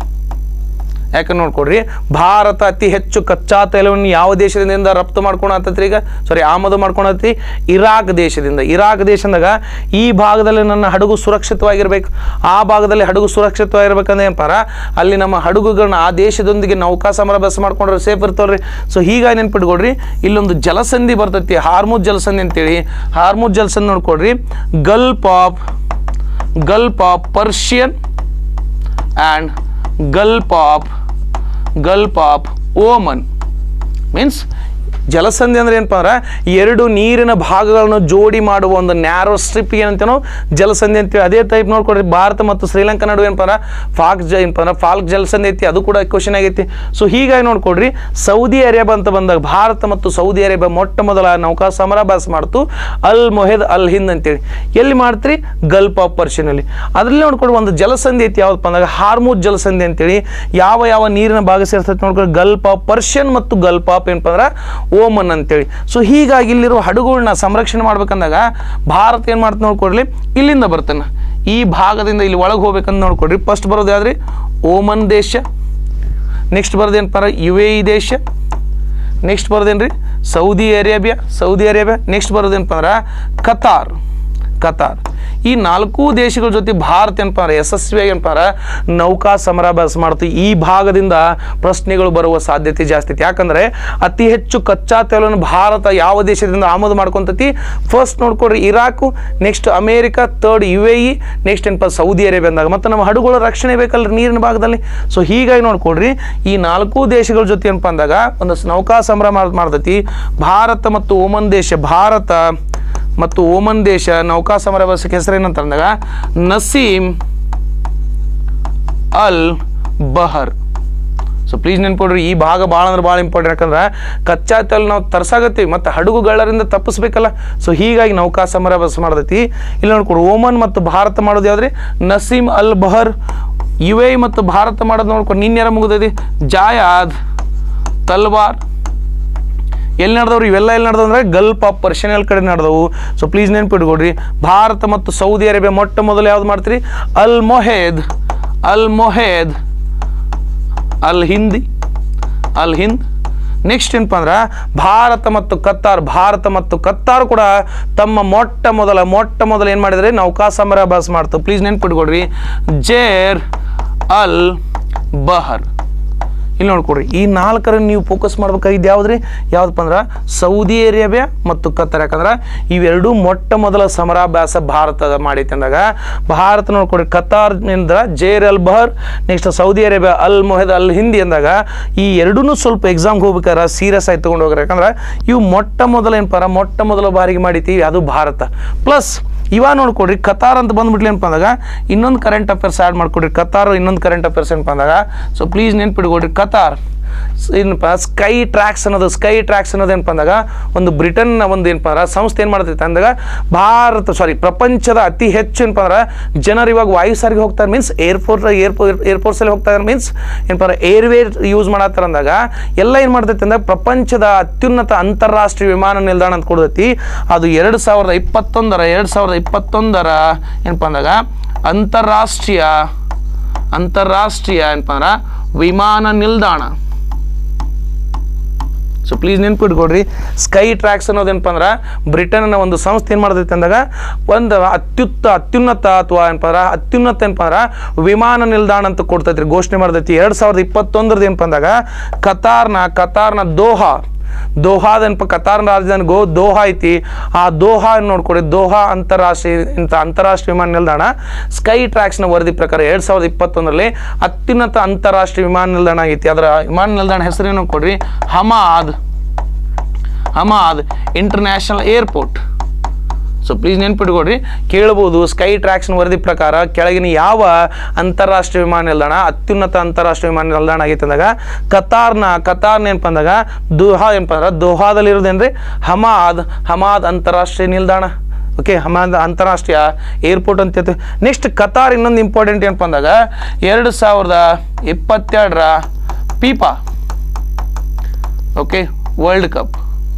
ಯಾಕಂದ್ರೆ ನೋಡ್ಕೊಡ್ರಿ ಭಾರತ ಅತಿ ಹೆಚ್ಚು ಕಚ್ಚಾ ತೈಲವನ್ನು ಯಾವ ದೇಶದಿಂದ ರಫ್ತು ಮಾಡ್ಕೊಳತ್ತೈತ್ರಿ ಈಗ ಸಾರಿ ಆಮದು ಮಾಡ್ಕೊಳತ್ತಿ ಇರಾಕ್ ದೇಶದಿಂದ ಇರಾಕ್ ದೇಶದಾಗ ಈ ಭಾಗದಲ್ಲಿ ನನ್ನ ಹಡಗು ಸುರಕ್ಷಿತವಾಗಿರ್ಬೇಕು ಆ ಭಾಗದಲ್ಲಿ ಹಡಗು ಸುರಕ್ಷಿತವಾಗಿರ್ಬೇಕಂದ್ರೆ ಏನಪ್ಪಾರ ಅಲ್ಲಿ ನಮ್ಮ ಹಡಗುಗಳನ್ನ ಆ ದೇಶದೊಂದಿಗೆ ನೌಕಾ ಸಮರಾಭ್ಯಾಸ ಮಾಡ್ಕೊಂಡ್ರೆ ಸೇಫ್ ಇರ್ತಾವ್ರಿ ಸೊ ಹೀಗಾಗಿ ನೆನ್ಪಿಟ್ಕೊಡ್ರಿ ಇಲ್ಲೊಂದು ಜಲಸಂಧಿ ಬರ್ತೈತಿ ಹಾರ್ಮುಜ್ ಜಲಸಂಧಿ ಅಂತೇಳಿ ಹಾರ್ಮುಜ್ ಜಲಸಂಧಿ ನೋಡ್ಕೊಡ್ರಿ Gulf of Gulf of Persian and Gulf of Gulf of Oman means ಜಲಸಂಧಿ ಅಂದ್ರೆ ಏನಪ್ಪ ಅಂದ್ರೆ ಎರಡು ನೀರಿನ ಭಾಗಗಳನ್ನು ಜೋಡಿ ಮಾಡುವ ಒಂದು ನ್ಯಾರೋ ಸ್ಟ್ರಿಪ್ ಏನಂತೇನೋ ಜಲಸಂಧಿ ಅಂತೀವಿ ಅದೇ ಟೈಪ್ ನೋಡ್ಕೊಡ್ರಿ ಭಾರತ ಮತ್ತು ಶ್ರೀಲಂಕಾ ನಡುವೆ ಏನಪ್ಪ ಅಂದ್ರೆ ಫಾಕ್ ಜ ಏನಪ್ಪ ಅಂದ್ರೆ ಫಾಲ್ಕ್ ಜಲಸಂಧಿ ಐತಿ ಅದು ಕೂಡ ಕ್ವಶನ್ ಆಗೈತಿ ಸೊ ಹೀಗಾಗಿ ನೋಡ್ಕೊಡ್ರಿ ಸೌದಿ ಅರೇಬಿಯಾ ಅಂತ ಬಂದಾಗ ಭಾರತ ಮತ್ತು ಸೌದಿ ಅರೇಬಿಯಾ ಮೊಟ್ಟ ಮೊದಲ ನೌಕಾ ಸಮರಾಭ್ಯಾಸ ಮಾಡ್ತು ಅಲ್ ಮೊಹೆದ್ ಅಲ್ ಹಿಂದ್ ಅಂತೇಳಿ ಎಲ್ಲಿ ಮಾಡ್ತೀರಿ ಗಲ್ಫ್ ಆಫ್ ಪರ್ಷಿಯನಲ್ಲಿ ಅದರಲ್ಲಿ ನೋಡ್ಕೊಡ್ರಿ ಒಂದು ಜಲಸಂಧಿ ಐತಿ ಯಾವ್ದಪ್ಪ ಅಂದಾಗ ಹಾರ್ಮೂಜ್ ಜಲಸಂಧಿ ಅಂತೇಳಿ ಯಾವ ಯಾವ ನೀರಿನ ಭಾಗ ಸೇರ್ತೈತೆ ನೋಡ್ಕೊಡ್ರಿ ಗಲ್ಫ್ ಆಫ್ ಪರ್ಷಿಯನ್ ಮತ್ತು ಗಲ್ಫ್ ಆಫ್ ಏನಪ್ಪ ಅಂದ್ರೆ ಓಮನ್ ಅಂತೇಳಿ ಸೊ ಹೀಗಾಗಿ ಇಲ್ಲಿರುವ ಹಡಗುಗಳನ್ನ ಸಂರಕ್ಷಣೆ ಮಾಡ್ಬೇಕಂದಾಗ ಭಾರತ ಏನು ಮಾಡ್ತಾ ನೋಡ್ಕೊಡ್ಲಿ ಇಲ್ಲಿಂದ ಬರ್ತಾನೆ ಈ ಭಾಗದಿಂದ ಇಲ್ಲಿ ಒಳಗೆ ಹೋಗ್ಬೇಕಂತ ನೋಡ್ಕೊಡ್ರಿ ಫಸ್ಟ್ ಬರೋದು ಯಾವ್ದ್ರಿ ಓಮನ್ ದೇಶ ನೆಕ್ಸ್ಟ್ ಬರೋದೇನಪ್ಪ ಯು ಎ ಇ ದೇಶ ನೆಕ್ಸ್ಟ್ ಬರೋದೇನ್ರಿ Saudi Arabia Saudi Arabia next ಬರೋದೇನಪ್ಪ ಅಂದ್ರೆ ಕತಾರ್ ಕತಾರ್ ಈ ನಾಲ್ಕು ದೇಶಗಳ ಜೊತೆ ಭಾರತ ಏನಪ್ಪ ಅಂದ್ರೆ ಯಶಸ್ವಿಯಾಗಿ ಏನಪ್ಪ ಅಂದ್ರೆ ನೌಕಾ ಸಮರಾಭ್ಯಾಸ ಮಾಡ್ತೀವಿ ಈ ಭಾಗದಿಂದ ಪ್ರಶ್ನೆಗಳು ಬರುವ ಸಾಧ್ಯತೆ ಜಾಸ್ತಿ ಐತಿ ಯಾಕಂದ್ರೆ ಅತಿ ಹೆಚ್ಚು ಕಚ್ಚಾ ತೈಲವನ್ನು ಭಾರತ ಯಾವ ದೇಶದಿಂದ ಆಮದು ಮಾಡ್ಕೊಂತತಿ ಫಸ್ಟ್ ನೋಡ್ಕೊಡ್ರಿ Iraq next America third U A E next ಏನಪ್ಪ ಸೌದಿ ಅರೇಬಿಯಾ ಅಂದಾಗ ಮತ್ತು ನಮ್ಮ ಹಡಗುಗಳ ರಕ್ಷಣೆ ಬೇಕಲ್ರಿ ನೀರಿನ ಭಾಗದಲ್ಲಿ ಸೊ ಹೀಗಾಗಿ ನೋಡ್ಕೊಡ್ರಿ ಈ ನಾಲ್ಕು ದೇಶಗಳ ಜೊತೆ ಏನಪ್ಪ ಅಂದಾಗ ಒಂದು ನೌಕಾ ಸಂಭ್ರಮ ಮಾಡ್ತೈತಿ ಭಾರತ ಮತ್ತು ಓಮನ್ ದೇಶ ಭಾರತ ಮತ್ತು ಓಮನ್ ದೇಶ ನೌಕಾ ಸಮರಾಭ್ಯಾಸಕ್ಕೆ ಹೆಸರೇನಂತ ಅಂದಾಗ ನಸೀಮ್ ಅಲ್ ಬಹರ್ ಸೊ ಪ್ಲೀಸ್ ನೆನ್ಕೊಡ್ರಿ ಈ ಭಾಗ ಭಾಳ ಅಂದ್ರೆ ಭಾಳ ಇಂಪಾರ್ಟೆಂಟ್ ಯಾಕಂದ್ರೆ ಕಚ್ಚಾ ತೈಲ ನಾವು ತರ್ಸಾಗತ್ತೀವಿ ಮತ್ತು ಹಡಗುಗಳರಿಂದ ತಪ್ಪಿಸ್ಬೇಕಲ್ಲ ಸೊ ಹೀಗಾಗಿ ನೌಕಾ ಸಮರಾಭ್ಯಾಸ ಮಾಡ್ದೈತಿ ಇಲ್ಲಿ ನೋಡ್ಕೊಡ್ರಿ ಓಮನ್ ಮತ್ತು ಭಾರತ ಮಾಡೋದು ಯಾವ್ದ್ರಿ ನಸೀಮ್ ಅಲ್ ಬಹರ್ ಯು ಎ ಮತ್ತು ಭಾರತ ಮಾಡೋದು ನೋಡ್ಕೊಂಡು ನಿನ್ನೆರ ಮುಗಿದೈತಿ ಜಾಯಾದ್ ತಲ್ವಾರ್ ಎಲ್ಲಿ ನಡೆದವ್ರು ಇವೆಲ್ಲ ಎಲ್ಲಿ ನಡೆದವು ಅಂದ್ರೆ ಗಲ್ಫ್ ಆಫ್ ಪರ್ಷಿಯನ್ ಕಡೆ ನಡೆದವು ಸೊ ಪ್ಲೀಸ್ ನೆನ್ಪಿಟ್ಕೊಡ್ರಿ ಭಾರತ ಮತ್ತು ಸೌದಿ ಅರೇಬಿಯಾ ಮೊಟ್ಟ ಮೊದಲು ಯಾವ್ದು ಮಾಡ್ತೀರಿ ಅಲ್ ಮೊಹೇದ್ ಅಲ್ ಮೊಹೇದ್ ಅಲ್ ಹಿಂದಿ ಅಲ್ ಹಿಂದ್ ನೆಕ್ಸ್ಟ್ ಏನಪ್ಪ ಅಂದ್ರೆ ಭಾರತ ಮತ್ತು ಕತ್ತಾರ್ ಭಾರತ ಮತ್ತು ಕತ್ತಾರ್ ಕೂಡ ತಮ್ಮ ಮೊಟ್ಟ ಮೊದಲ ಮೊಟ್ಟ ಮೊದಲ ಏನು ಮಾಡಿದ್ರೆ ನೌಕಾ ಸಮರಾಭ್ಯಾಸ ಮಾಡ್ತು ಪ್ಲೀಸ್ ನೆನ್ಪಿಟ್ಕೊಡ್ರಿ ಜೇರ್ ಅಲ್ ಬಹರ್ ಇಲ್ಲಿ ನೋಡ್ಕೊಡ್ರಿ ಈ ನಾಲ್ಕರನ್ನು ನೀವು ಫೋಕಸ್ ಮಾಡ್ಬೇಕಾಗಿದ್ದು ಯಾವ್ದ್ರಿ ಯಾವ್ದಪ್ಪ ಅಂದ್ರೆ ಸೌದಿ ಅರೇಬಿಯಾ ಮತ್ತು ಕತ್ತರ್ ಯಾಕಂದ್ರೆ ಇವೆರಡೂ ಮೊಟ್ಟ ಮೊದಲ ಸಮರಾಭ್ಯಾಸ ಭಾರತದ ಮಾಡೈತೆ ಅಂದಾಗ ಭಾರತ ನೋಡ್ಕೊಡ್ರಿ ಕತಾರ್ನಿಂದ ಜೇರ್ ಅಲ್ ಬಹರ್ ನೆಕ್ಸ್ಟ್ ಸೌದಿ ಅರೇಬಿಯಾ ಅಲ್ ಮೊಹದ್ ಅಲ್ ಹಿಂದಿ ಅಂದಾಗ ಈ ಎರಡೂ ಸ್ವಲ್ಪ ಎಕ್ಸಾಮ್ಗೆ ಹೋಗ್ಬೇಕಾದ್ರೆ ಸೀರಿಯಸ್ ಆಗಿ ತೊಗೊಂಡು ಹೋಗ್ರಿ ಯಾಕಂದ್ರೆ ಇವು ಮೊಟ್ಟ ಮೊದಲ ಏನಪ್ಪ ಮೊಟ್ಟ ಮೊದಲ ಬಾರಿಗೆ ಮಾಡೈತಿ ಅದು ಭಾರತ ಪ್ಲಸ್ ಇವಾಗ ನೋಡ್ಕೊಡ್ರಿ ಕತಾರ್ ಅಂತ ಬಂದ್ಬಿಟ್ಲಿ ಏನಪ್ಪ ಅಂದಾಗ ಇನ್ನೊಂದು ಕರೆಂಟ್ ಅಫೇರ್ಸ್ ಆ್ಯಡ್ ಮಾಡ್ಕೊಡ್ರಿ ಕತಾರ್ ಇನ್ನೊಂದು ಕರೆಂಟ್ ಅಫೇರ್ಸ್ ಏನಪ್ಪ ಅಂದಾಗ ಸೊ ಪ್ಲೀಸ್ ನೆನ್ಪಿಡ್ಕೊಡ್ರಿ ಕತಾರ್ ಸ್- ಏನಪ್ಪ ಸ್ಕೈ ಟ್ರ್ಯಾಕ್ಸ್ ಅನ್ನೋದು ಸ್ಕೈ ಟ್ರ್ಯಾಕ್ಸ್ ಅನ್ನೋದು ಏನಪ್ಪ ಅಂದಾಗ ಒಂದು ಬ್ರಿಟನ್ನ ಒಂದು ಏನಪ್ಪ ಅಂದ್ರೆ ಸಂಸ್ಥೆ ಏನು ಮಾಡ್ತೈತೆ ಅಂದಾಗ ಭಾರತ ಸಾರಿ ಪ್ರಪಂಚದ ಅತಿ ಹೆಚ್ಚು ಏನಪ್ಪ ಅಂದ್ರೆ ಜನರು ಇವಾಗ ವಾಯು ಸಾರಿಗೆ ಹೋಗ್ತಾರೆ ಮೀನ್ಸ್ ಏರ್ಪೋರ್ಟ್ ಏರ್ಪೋರ್ಟ್ ಏರ್ಪೋರ್ಟ್ಸಲ್ಲಿ ಹೋಗ್ತಾರೆ ಮೀನ್ಸ್ ಏನಪ್ಪ ಅಂದ್ರೆ ಏರ್ವೇ ಯೂಸ್ ಮಾಡತ್ತಾರ ಅಂದಾಗ ಎಲ್ಲ ಏನು ಮಾಡ್ತೈತೆ ಅಂದ್ರೆ ಪ್ರಪಂಚದ ಅತ್ಯುನ್ನತ ಅಂತಾರಾಷ್ಟ್ರೀಯ ವಿಮಾನ ನಿಲ್ದಾಣ ಅಂತ ಕೊಡ್ತೈತಿ ಅದು ಎರಡು ಸಾವಿರದ ಇಪ್ಪತ್ತೊಂದರ ಎರಡು ಸಾವಿರದ ಇಪ್ಪತ್ತೊಂದರ ಏನಪ್ಪ ಅಂದಾಗ ಅಂತಾರಾಷ್ಟ್ರೀಯ ಅಂತಾರಾಷ್ಟ್ರೀಯ ಏನಪ್ಪ ಅಂದ್ರೆ ವಿಮಾನ ನಿಲ್ದಾಣ ಸೊ ಪ್ಲೀಸ್ ನೆನ್ಪಿಟ್ಕೊಡ್ರಿ ಸ್ಕೈ ಟ್ರ್ಯಾಕ್ಸ್ ಅನ್ನೋದೇನಪ್ಪ ಅಂದ್ರೆ ಬ್ರಿಟನ್ನ ಒಂದು ಸಂಸ್ಥೆ ಏನು ಮಾಡ್ತೈತೆ ಅಂದಾಗ ಒಂದು ಅತ್ಯುತ್ತ ಅತ್ಯುನ್ನತ ಅಥವಾ ಏನಪ್ಪ ಅಂದ್ರೆ ಅತ್ಯುನ್ನತ ಏನಪ್ಪ ಅಂದ್ರೆ ವಿಮಾನ ನಿಲ್ದಾಣ ಅಂತ ಕೊಡ್ತೈತ್ರಿ ಘೋಷಣೆ ಮಾಡ್ತೈತಿ ಎರಡು ಸಾವಿರದ ಇಪ್ಪತ್ತೊಂದರದ್ದು ಏನಪ್ಪ ಅಂದಾಗ ಕತಾರ್ನ ಕತಾರ್ನ ದೋಹಾ ದೋಹಾದ ಏನಪ್ಪ ಕತಾರ್ ರಾಜಧಾನಿ ಗೋ ದೋಹಾ ಐತಿ ಆ ದೋಹಾ ನೋಡ್ಕೊಡಿ ದೋಹಾ ಅಂತಾರಾಷ್ಟ್ರೀಯ ಇಂಥ ಅಂತಾರಾಷ್ಟ್ರೀಯ ವಿಮಾನ ನಿಲ್ದಾಣ ಸ್ಕೈ ಟ್ರ್ಯಾಕ್ಸ್ನ ವರದಿ ಪ್ರಕಾರ ಎರಡು ಸಾವಿರದ ಇಪ್ಪತ್ತೊಂದರಲ್ಲಿ ಅತ್ಯುನ್ನತ ಅಂತಾರಾಷ್ಟ್ರೀಯ ವಿಮಾನ ನಿಲ್ದಾಣ ಆಗೈತಿ ಅದರ ವಿಮಾನ ನಿಲ್ದಾಣ ಹೆಸರೇನು ಕೊಡ್ರಿ Hamad Hamad international airport so please ನೆನ್ಪಿಟ್ಕೊಡ್ರಿ ಕೇಳ್ಬೋದು ಸ್ಕೈ ಟ್ರ್ಯಾಕ್ಸ್ನ ವರದಿ ಪ್ರಕಾರ ಕೆಳಗಿನ ಯಾವ ಅಂತಾರಾಷ್ಟ್ರೀಯ ವಿಮಾನ ನಿಲ್ದಾಣ ಅತ್ಯುನ್ನತ ಅಂತಾರಾಷ್ಟ್ರೀಯ ವಿಮಾನ ನಿಲ್ದಾಣ ಆಗೈತೆ ಅಂದಾಗ ಕತಾರ್ನ ಕತಾರ್ನ ಏನಪ್ಪ ಅಂದಾಗ ದೋಹಾ ಏನಪ್ಪ ಅಂದ್ರೆ ದೋಹಾದಲ್ಲಿ ಇರೋದೇನ್ರಿ ಹಮಾದ್ ಹಮಾದ್ ಅಂತಾರಾಷ್ಟ್ರೀಯ ನಿಲ್ದಾಣ ಓಕೆ ಹಮಾದ್ ಅಂತಾರಾಷ್ಟ್ರೀಯ ಏರ್ಪೋರ್ಟ್ ಅಂತ ಹೇಳ್ತೀವಿ ನೆಕ್ಸ್ಟ್ ಕತಾರ್ ಇನ್ನೊಂದು ಇಂಪಾರ್ಟೆಂಟ್ ಏನಪ್ಪ ಅಂದಾಗ ಎರಡು ಸಾವಿರದ ಇಪ್ಪತ್ತೆರಡರ ಪೀಪಾ ಓಕೆ ವರ್ಲ್ಡ್ ಕಪ್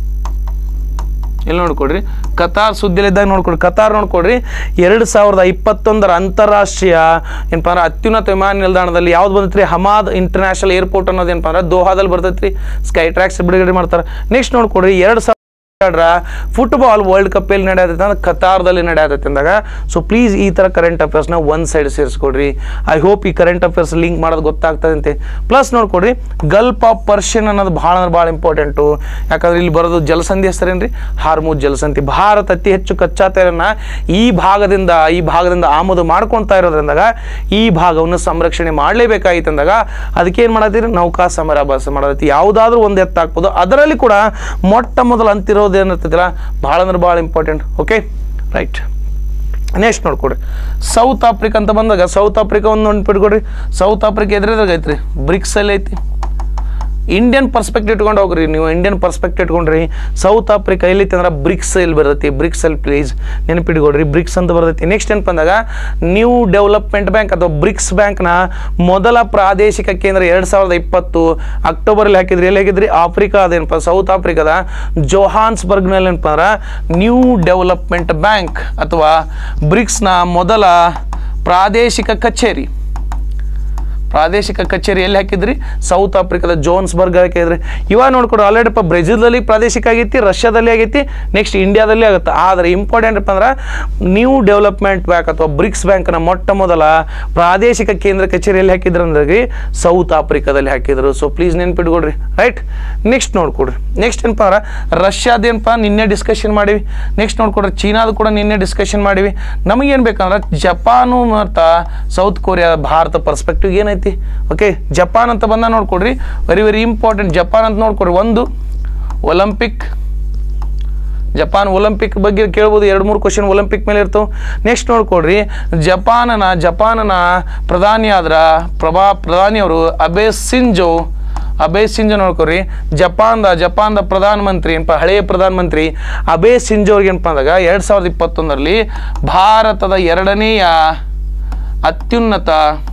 ಎಲ್ಲಿ ನೋಡ್ಕೊಡ್ರಿ ಕತಾರ್ ಸುದ್ದಿಲಿದ್ದಾಗ ನೋಡ್ಕೊಡ್ರಿ ಕತಾರ್ ನೋಡ್ಕೊಡ್ರಿ ಎರಡು ಸಾವಿರದ ಇಪ್ಪತ್ತೊಂದರ ಅಂತಾರಾಷ್ಟ್ರೀಯ ಏನಪ್ಪ ಅಂದ್ರೆ ಅತ್ಯುನ್ನತ ವಿಮಾನ ನಿಲ್ದಾಣದಲ್ಲಿ ಯಾವ್ದು ಬಂದೈತ್ರಿ ಹಮಾದ್ ಇಂಟರ್ನ್ಯಾಷನಲ್ ಏರ್ಪೋರ್ಟ್ ಅನ್ನೋದು ಏನಪ್ಪ ಅಂದ್ರೆ ದೋಹಾದಲ್ಲಿ ಬರ್ತೈತ್ರಿ ಸ್ಕೈ ಟ್ರ್ಯಾಕ್ಸ್ ಬಿಡುಗಡೆ ಮಾಡ್ತಾರೆ ನೆಕ್ಸ್ಟ್ ನೋಡ್ಕೊಡ್ರಿ ಎರಡು ಸಾವಿರದ ಫುಟ್ಬಾಲ್ ವರ್ಲ್ಡ್ ಕಪ್ ಎಲ್ಲಿ ನಡೆಯತೈತೆ ಅಂದ್ರೆ ಕತಾರ್ದಲ್ಲಿ ನಡೆಯತೈತೆ ಅಂದಾಗ ಸೊ ಪ್ಲೀಸ್ ಈ ಥರ ಕರೆಂಟ್ ಅಫೇರ್ಸ್ನ ಒಂದು ಸೈಡ್ ಸೇರಿಸ್ಕೊಡ್ರಿ ಐ ಹೋಪ್ ಈ ಕರೆಂಟ್ ಅಫೇರ್ಸ್ ಲಿಂಕ್ ಮಾಡೋದು ಗೊತ್ತಾಗ್ತದಂತೆ ಪ್ಲಸ್ ನೋಡ್ಕೊಡ್ರಿ ಗಲ್ಫ್ ಆಫ್ ಪರ್ಷಿಯನ್ ಅನ್ನೋದು ಭಾಳ ಅಂದ್ರೆ ಭಾಳ ಇಂಪಾರ್ಟೆಂಟು ಯಾಕಂದ್ರೆ ಇಲ್ಲಿ ಬರೋದು ಜಲಸಂಧಿ ಹೆಸರೇನ್ರಿ ಹಾರ್ಮೂಜ್ ಜಲಸಂಧಿ ಭಾರತ ಅತಿ ಹೆಚ್ಚು ಕಚ್ಚಾ ತೈಲನ್ನ ಈ ಭಾಗದಿಂದ ಈ ಭಾಗದಿಂದ ಆಮದು ಮಾಡ್ಕೊಳ್ತಾ ಇರೋದ್ರಿಂದಾಗ ಈ ಭಾಗವನ್ನು ಸಂರಕ್ಷಣೆ ಮಾಡಲೇಬೇಕಾಗಿತ್ತು ಅಂದಾಗ ಅದಕ್ಕೆ ಏನು ಮಾಡತ್ತೀರಿ ನೌಕಾ ಸಮರಾಭ್ಯಾಸ ಮಾಡತ್ತಿ ಯಾವುದಾದ್ರೂ ಒಂದು ಎತ್ತಾಕ್ಬೋದು ಅದರಲ್ಲಿ ಕೂಡ ಮೊಟ್ಟ ಮೊದಲು ಅಂತಿರೋದು ಏನಿರ್ತೈತಿಲ್ಲ ಭಾಳ ಅಂದ್ರೆ ಭಾಳ ಇಂಪಾರ್ಟೆಂಟ್ ಓಕೆ ರೈಟ್ ನೆಕ್ಸ್ಟ್ ನೋಡ್ಕೊಡ್ರಿ ಸೌತ್ ಆಫ್ರಿಕಾ ಅಂತ ಬಂದಾಗ ಸೌತ್ ಆಫ್ರಿಕಾ ಒಂದು ನೆನ್ಪಿಟ್ಕೊಡ್ರಿ ಸೌತ್ ಆಫ್ರಿಕಾ ಎದ್ರದಾಗ ಐತ್ರಿ ಬ್ರಿಕ್ಸಲ್ಲಿ ಐತಿ ಇಂಡಿಯನ್ ಪರ್ಸ್ಪೆಕ್ಟ್ ಇಟ್ಕೊಂಡು ಹೋಗ್ರಿ ನೀವು ಇಂಡಿಯನ್ ಪರ್ಸ್ಪೆಕ್ಟ್ ಇಟ್ಕೊಂಡ್ರಿ ಸೌತ್ ಆಫ್ರಿಕಾ ಎಲ್ಲಿತ್ತು ಅಂದ್ರೆ ಬ್ರಿಕ್ಸ್ ಇಲ್ಲಿ ಬರ್ತೈತಿ ಬ್ರಿಕ್ಸ್ ಅಲ್ಲಿ ಪ್ಲೀಸ್ ನೆನಪಿಟ್ಕೊಡ್ರಿ ಬ್ರಿಕ್ಸ್ ಅಂತ ಬರ್ತೈತಿ ನೆಕ್ಸ್ಟ್ ಏನಪ್ಪ ಅಂದಾಗ ನ್ಯೂ ಡೆವಲಪ್ಮೆಂಟ್ ಬ್ಯಾಂಕ್ ಅಥವಾ ಬ್ರಿಕ್ಸ್ ಬ್ಯಾಂಕ್ನ ಮೊದಲ ಪ್ರಾದೇಶಿಕ ಕೇಂದ್ರ ಎರಡು ಸಾವಿರದ ಇಪ್ಪತ್ತು ಅಕ್ಟೋಬರಲ್ಲಿ ಹಾಕಿದ್ರಿ ಎಲ್ಲಿ ಹಾಕಿದ್ರಿ ಆಫ್ರಿಕಾ ಅದೇನಪ್ಪ ಸೌತ್ ಆಫ್ರಿಕಾದ ಜೋಹಾನ್ಸ್ಬರ್ಗ್ನಲ್ಲಿ ಏನಪ್ಪ ಅಂದ್ರೆ ನ್ಯೂ ಡೆವಲಪ್ಮೆಂಟ್ ಬ್ಯಾಂಕ್ ಅಥವಾ ಬ್ರಿಕ್ಸ್ನ ಮೊದಲ ಪ್ರಾದೇಶಿಕ ಕಚೇರಿ ಪ್ರಾದೇಶಿಕ ಕಚೇರಿ ಎಲ್ಲಿ ಹಾಕಿದ್ರಿ ಸೌತ್ ಆಫ್ರಿಕಾದ ಜೋನ್ಸ್ಬರ್ಗ್ ಹಾಕಿದ್ರಿ ಇವಾಗ ನೋಡ್ಕೊಡು ಆಲ್ರೆಡಿ ಬ್ರೆಜಿಲ್ದಲ್ಲಿ ಪ್ರಾದೇಶಿಕ ಆಗೈತಿ ರಷ್ಯಾದಲ್ಲಿ ಆಗೈತಿ ನೆಕ್ಸ್ಟ್ ಇಂಡಿಯಾದಲ್ಲಿ ಆಗುತ್ತೆ ಆದರೆ ಇಂಪಾರ್ಟೆಂಟ್ ಅಪ್ಪ ಅಂದ್ರೆ ನ್ಯೂ ಡೆವಲಪ್ಮೆಂಟ್ ಬ್ಯಾಂಕ್ ಅಥವಾ ಬ್ರಿಕ್ಸ್ ಬ್ಯಾಂಕ್ನ ಮೊಟ್ಟ ಮೊದಲ ಪ್ರಾದೇಶಿಕ ಕೇಂದ್ರ ಕಚೇರಿ ಎಲ್ಲಿ ಹಾಕಿದ್ರು ಅಂದ್ರೆ ಸೌತ್ ಆಫ್ರಿಕಾದಲ್ಲಿ ಹಾಕಿದ್ರು ಸೊ ಪ್ಲೀಸ್ ನೆನ್ಪಿಟ್ಕೊಡ್ರಿ ರೈಟ್ ನೆಕ್ಸ್ಟ್ ನೋಡ್ಕೊಡ್ರಿ ನೆಕ್ಸ್ಟ್ ಏನಪ್ಪ ಅಂದ್ರೆ ರಷ್ಯಾದೇನಪ್ಪ ನಿನ್ನೆ ಡಿಸ್ಕಷನ್ ಮಾಡಿವಿ ನೆಕ್ಸ್ಟ್ ನೋಡ್ಕೊಡ್ರಿ ಚೀನಾದ ಕೂಡ ನಿನ್ನೆ ಡಿಸ್ಕಷನ್ ಮಾಡಿವಿ ನಮಗೇನು ಬೇಕಂದ್ರೆ ಜಪಾನು ಮತ್ತು ಸೌತ್ ಕೊರಿಯಾ ಭಾರತ ಪರ್ಸ್ಪೆಕ್ಟಿವ್ ಏನೈತಿ ಓಕೆ ಜಪಾನ್ ಅಂತ ಬಂದ ನೋಡ್ಕೊಡ್ರಿ ವೆರಿ ವೆರಿ ಇಂಪಾರ್ಟೆಂಟ್ ಜಪಾನ್ ಅಂತ ನೋಡ್ಕೊಡ್ರಿ ಒಂದು ಒಲಿಂಪಿಕ್ ಜಪಾನ್ ಒಲಿಂಪಿಕ್ ಬಗ್ಗೆ ಕೇಳ್ಬೋದು ಎರಡು ಮೂರು ಕ್ವಶನ್ ಒಲಿಂಪಿಕ್ ಮೇಲೆ ಇರ್ತವೆ ನೆಕ್ಸ್ಟ್ ನೋಡ್ಕೊಡ್ರಿ ಜಪಾನನ ಜಪಾನನ ಪ್ರಧಾನಿ ಆದ್ರ ಪ್ರಭಾ ಪ್ರಧಾನಿಯವರು ಅಬೆ ಸಿಂಜೋ ಅಬೆ ಸಿಂಜೋ ನೋಡ್ಕೊರಿ ಜಪಾನ್ದ ಜಪಾನ್ದ ಪ್ರಧಾನಮಂತ್ರಿ ಏನಪ್ಪ ಹಳೆಯ ಪ್ರಧಾನಮಂತ್ರಿ ಅಬೆ ಸಿಂಜೋ ಅವ್ರಿಗೆ ಏನಪ್ಪ ಅಂದಾಗ ಎರಡು ಸಾವಿರದ ಇಪ್ಪತ್ತೊಂದರಲ್ಲಿ ಭಾರತದ ಎರಡನೆಯ ಅತ್ಯುನ್ನತ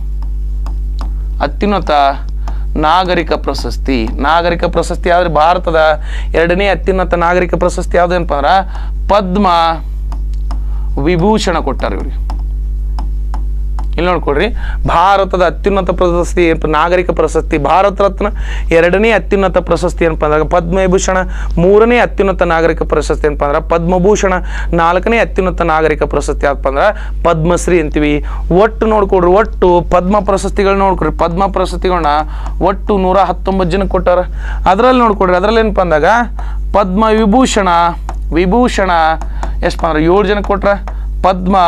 ಅತ್ಯುನ್ನತ ನಾಗರಿಕ ಪ್ರಶಸ್ತಿ ನಾಗರಿಕ ಪ್ರಶಸ್ತಿ ಯಾವ್ದು ಭಾರತದ ಎರಡನೇ ಅತ್ಯುನ್ನತ ನಾಗರಿಕ ಪ್ರಶಸ್ತಿ ಯಾವ್ದು ಏನಪ್ಪ ಅಂದ್ರೆ ಪದ್ಮ ವಿಭೂಷಣ ಕೊಟ್ಟಾರ ಇವ್ರಿಗೆ ಇಲ್ಲಿ ನೋಡ್ಕೊಡ್ರಿ ಭಾರತದ ಅತ್ಯುನ್ನತ ಪ್ರಶಸ್ತಿ ಏನಪ್ಪ ನಾಗರಿಕ ಪ್ರಶಸ್ತಿ ಭಾರತ ರತ್ನ ಎರಡನೇ ಅತ್ಯುನ್ನತ ಪ್ರಶಸ್ತಿ ಏನಪ್ಪ ಅಂದಾಗ ಪದ್ಮವಿಭೂಷಣ ಮೂರನೇ ಅತ್ಯುನ್ನತ ನಾಗರಿಕ ಪ್ರಶಸ್ತಿ ಏನಪ್ಪ ಅಂದ್ರೆ ಪದ್ಮಭೂಷಣ ನಾಲ್ಕನೇ ಅತ್ಯುನ್ನತ ನಾಗರಿಕ ಪ್ರಶಸ್ತಿ ಯಾವಪ್ಪ ಅಂದ್ರೆ ಪದ್ಮಶ್ರೀ ಅಂತೀವಿ ಒಟ್ಟು ನೋಡ್ಕೊಡ್ರಿ ಒಟ್ಟು ಪದ್ಮ ಪ್ರಶಸ್ತಿಗಳು ನೋಡ್ಕೊಡ್ರಿ ಪದ್ಮ ಪ್ರಶಸ್ತಿಗಳನ್ನ ಒಟ್ಟು ನೂರ ಹತ್ತೊಂಬತ್ತು ಜನ ಕೊಟ್ಟಾರ ಅದರಲ್ಲಿ ನೋಡ್ಕೊಡ್ರಿ ಅದರಲ್ಲಿ ಏನಪ್ಪ ಅಂದಾಗ ಪದ್ಮ ವಿಭೂಷಣ ವಿಭೂಷಣ ಎಷ್ಟಪ್ಪ ಅಂದ್ರೆ ಏಳು ಜನ ಕೊಟ್ರ ಪದ್ಮ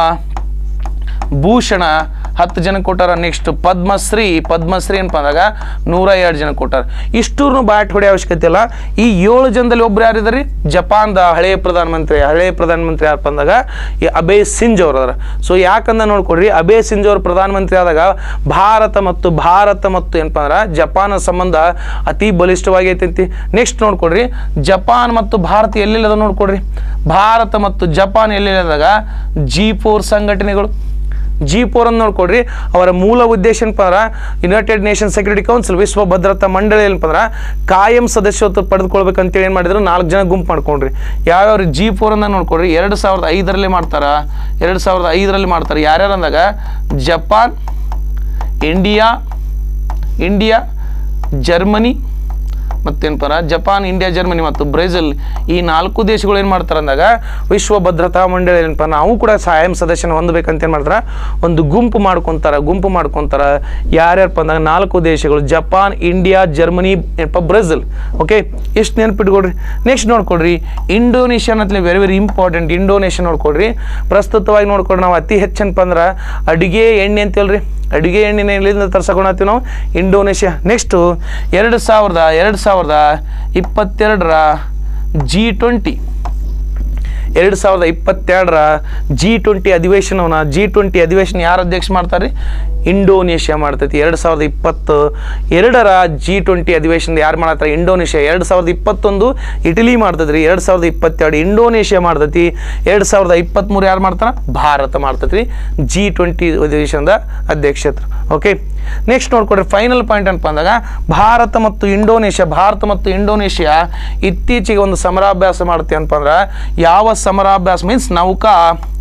ಭೂಷಣ ಹತ್ತು ಜನ ಕೊಟ್ಟಾರ ನೆಕ್ಸ್ಟ್ ಪದ್ಮಶ್ರೀ ಪದ್ಮಶ್ರೀ ಏನಪ್ಪ ಅಂದಾಗ ನೂರ ಎರಡು ಜನ ಕೊಟ್ಟಾರ ಇಷ್ಟೂರ್ನು ಬ್ಯಾಟ್ ಹೊಡೆಯೋ ಅವಶ್ಯಕತೆ ಇಲ್ಲ ಈ ಏಳು ಜನದಲ್ಲಿ ಒಬ್ರು ಯಾರಿದಾರೆ ಜಪಾನ್ದ ಹಳೆಯ ಪ್ರಧಾನಮಂತ್ರಿ ಹಳೆಯ ಪ್ರಧಾನಮಂತ್ರಿ ಯಾರಪ್ಪ ಅಂದಾಗ ಈ ಅಬೇ ಸಿಂಜ್ ಅವ್ರು ಅದಾರ ಸೊ ಯಾಕಂದ ನೋಡ್ಕೊಡ್ರಿ ಅಬೇ ಸಿಂಜ್ ಅವ್ರು ಪ್ರಧಾನಮಂತ್ರಿ ಆದಾಗ ಭಾರತ ಮತ್ತು ಭಾರತ ಮತ್ತು ಏನಪ್ಪ ಅಂದ್ರೆ ಜಪಾನ್ ಸಂಬಂಧ ಅತಿ ಬಲಿಷ್ಠವಾಗಿ ಐತೈತಿ ನೆಕ್ಸ್ಟ್ ನೋಡ್ಕೊಡ್ರಿ ಜಪಾನ್ ಮತ್ತು ಭಾರತ ಎಲ್ಲೆಲ್ಲದ ನೋಡ್ಕೊಡ್ರಿ ಭಾರತ ಮತ್ತು ಜಪಾನ್ ಎಲ್ಲೆಲ್ಲದಾಗ ಜಿ ಫೋರ್ ಸಂಘಟನೆಗಳು ಜಿ ಫೋರ್ ಅಂತ ನೋಡ್ಕೊಡ್ರಿ ಅವರ ಮೂಲ ಉದ್ದೇಶ ಏನಪ್ಪ ಅಂದ್ರೆ ಯುನೈಟೆಡ್ ನೇಷನ್ ಸೆಕ್ಯೂರಿಟಿ ಕೌನ್ಸಿಲ್ ವಿಶ್ವ ಭದ್ರತಾ ಮಂಡಳಿ ಏನಪ್ಪ ಅಂದ್ರೆ ಕಾಯಂ ಸದಸ್ಯತ್ವ ಪಡೆದುಕೊಳ್ಬೇಕಂತೇಳಿ ಏನು ಮಾಡಿದ್ರು ನಾಲ್ಕು ಜನ ಗುಂಪು ಮಾಡ್ಕೊಂಡ್ರಿ ಯಾವ್ಯಾವ ಜಿ ಫೋರ್ ಅಂತ ನೋಡ್ಕೊಡ್ರಿ ಎರಡು ಸಾವಿರದ ಐದರಲ್ಲಿ ಮಾಡ್ತಾರ ಎರಡು ಸಾವಿರದ ಐದರಲ್ಲಿ ಮಾಡ್ತಾರೆ ಯಾರ್ಯಾರು ಅಂದಾಗ ಜಪಾನ್ ಇಂಡಿಯಾ ಇಂಡಿಯಾ ಜರ್ಮನಿ ಮತ್ತೇನಪ್ಪ ಅಂದ್ರೆ ಜಪಾನ್ ಇಂಡಿಯಾ ಜರ್ಮನಿ ಮತ್ತು ಬ್ರೆಜಿಲ್ ಈ ನಾಲ್ಕು ದೇಶಗಳು ಏನು ಮಾಡ್ತಾರೆ ಅಂದಾಗ ವಿಶ್ವ ಭದ್ರತಾ ಮಂಡಳಿ ಏನಪ್ಪ ನಾವು ಕೂಡ ಸಾಯಂ ಸದಸ್ಯನ ಹೊಂದಬೇಕಂತ ಏನು ಮಾಡ್ತಾರೆ ಒಂದು ಗುಂಪು ಮಾಡ್ಕೊತಾರ ಗುಂಪು ಮಾಡ್ಕೊತಾರ ಯಾರ್ಯಾರಪ್ಪ ಅಂದಾಗ ನಾಲ್ಕು ದೇಶಗಳು ಜಪಾನ್ ಇಂಡಿಯಾ ಜರ್ಮನಿ ಏನಪ್ಪ ಬ್ರೆಜಿಲ್ ಓಕೆ ಎಷ್ಟು ನೆನ್ಪಿಟ್ಕೊಡ್ರಿ ನೆಕ್ಸ್ಟ್ ನೋಡ್ಕೊಡ್ರಿ ಇಂಡೋನೇಷ್ಯಾ ಅನ್ನತ್ಲೆ ವೆರಿ ವೆರಿ ಇಂಪಾರ್ಟೆಂಟ್ ಇಂಡೋನೇಷ್ಯಾ ನೋಡ್ಕೊಡ್ರಿ ಪ್ರಸ್ತುತವಾಗಿ ನೋಡ್ಕೊಡ್ರಿ ನಾವು ಅತಿ ಹೆಚ್ಚನಪ್ಪ ಅಂದ್ರೆ ಅಡುಗೆ ಎಣ್ಣೆ ಅಂತೇಳ್ರಿ ಅಡುಗೆ ಎಣ್ಣೆನ ಎಲ್ಲಿಂದ ತರ್ಸಕೊಂಡತ್ತೀವಿ ನಾವು ಇಂಡೋನೇಷ್ಯಾ ನೆಕ್ಸ್ಟು ಎರಡು ಸಾವಿರದ ಎರಡು ಸಾವಿರದ ಇಪ್ಪತ್ತೆರಡರ ಜಿ ಟ್ವೆಂಟಿ ಎರಡು ಸಾವಿರದ ಇಪ್ಪತ್ತೆರಡರ ಜಿ ಟ್ವೆಂಟಿ ಅಧಿವೇಶನವನ್ನ ಜಿ ಟ್ವೆಂಟಿ ಅಧಿವೇಶನ ಯಾರು ಅಧ್ಯಕ್ಷ ಮಾಡ್ತಾರೆ ಇಂಡೋನೇಷ್ಯಾ ಮಾಡ್ತೈತಿ ಎರಡು ಸಾವಿರದ ಇಪ್ಪತ್ತು ಎರಡರ ಜಿ ಟ್ವೆಂಟಿ ಅಧಿವೇಶನ ಯಾರು ಮಾಡತ್ತಾರೆ ಇಂಡೋನೇಷ್ಯಾ ಎರಡು ಸಾವಿರದ ಇಪ್ಪತ್ತೊಂದು ಇಟಲಿ ಮಾಡ್ತೈತ್ರಿ ಎರಡು ಸಾವಿರದ ಇಪ್ಪತ್ತೆರಡು ಇಂಡೋನೇಷ್ಯಾ ಮಾಡ್ತೈತಿ ಎರಡು ಸಾವಿರದ ಇಪ್ಪತ್ತ್ಮೂರು ಯಾರು ಮಾಡ್ತಾರ ಭಾರತ ಮಾಡ್ತೈತ್ರಿ ಜಿ ಟ್ವೆಂಟಿ ಅಧಿವೇಶನದ ಅಧ್ಯಕ್ಷತ್ರ ಓಕೆ ನೆಕ್ಸ್ಟ್ ನೋಡ್ಕೊಡ್ರಿ ಫೈನಲ್ ಪಾಯಿಂಟ್ ಏನಪ್ಪ ಅಂದಾಗ ಭಾರತ ಮತ್ತು ಇಂಡೋನೇಷ್ಯಾ ಭಾರತ ಮತ್ತು ಇಂಡೋನೇಷ್ಯಾ ಇತ್ತೀಚೆಗೆ ಒಂದು ಸಮರಾಭ್ಯಾಸ ಮಾಡುತ್ತೆ ಏನಪ್ಪ ಅಂದ್ರೆ ಯಾವ ಸಮರಾಭ್ಯಾಸ ಮೀನ್ಸ್ ನೌಕಾ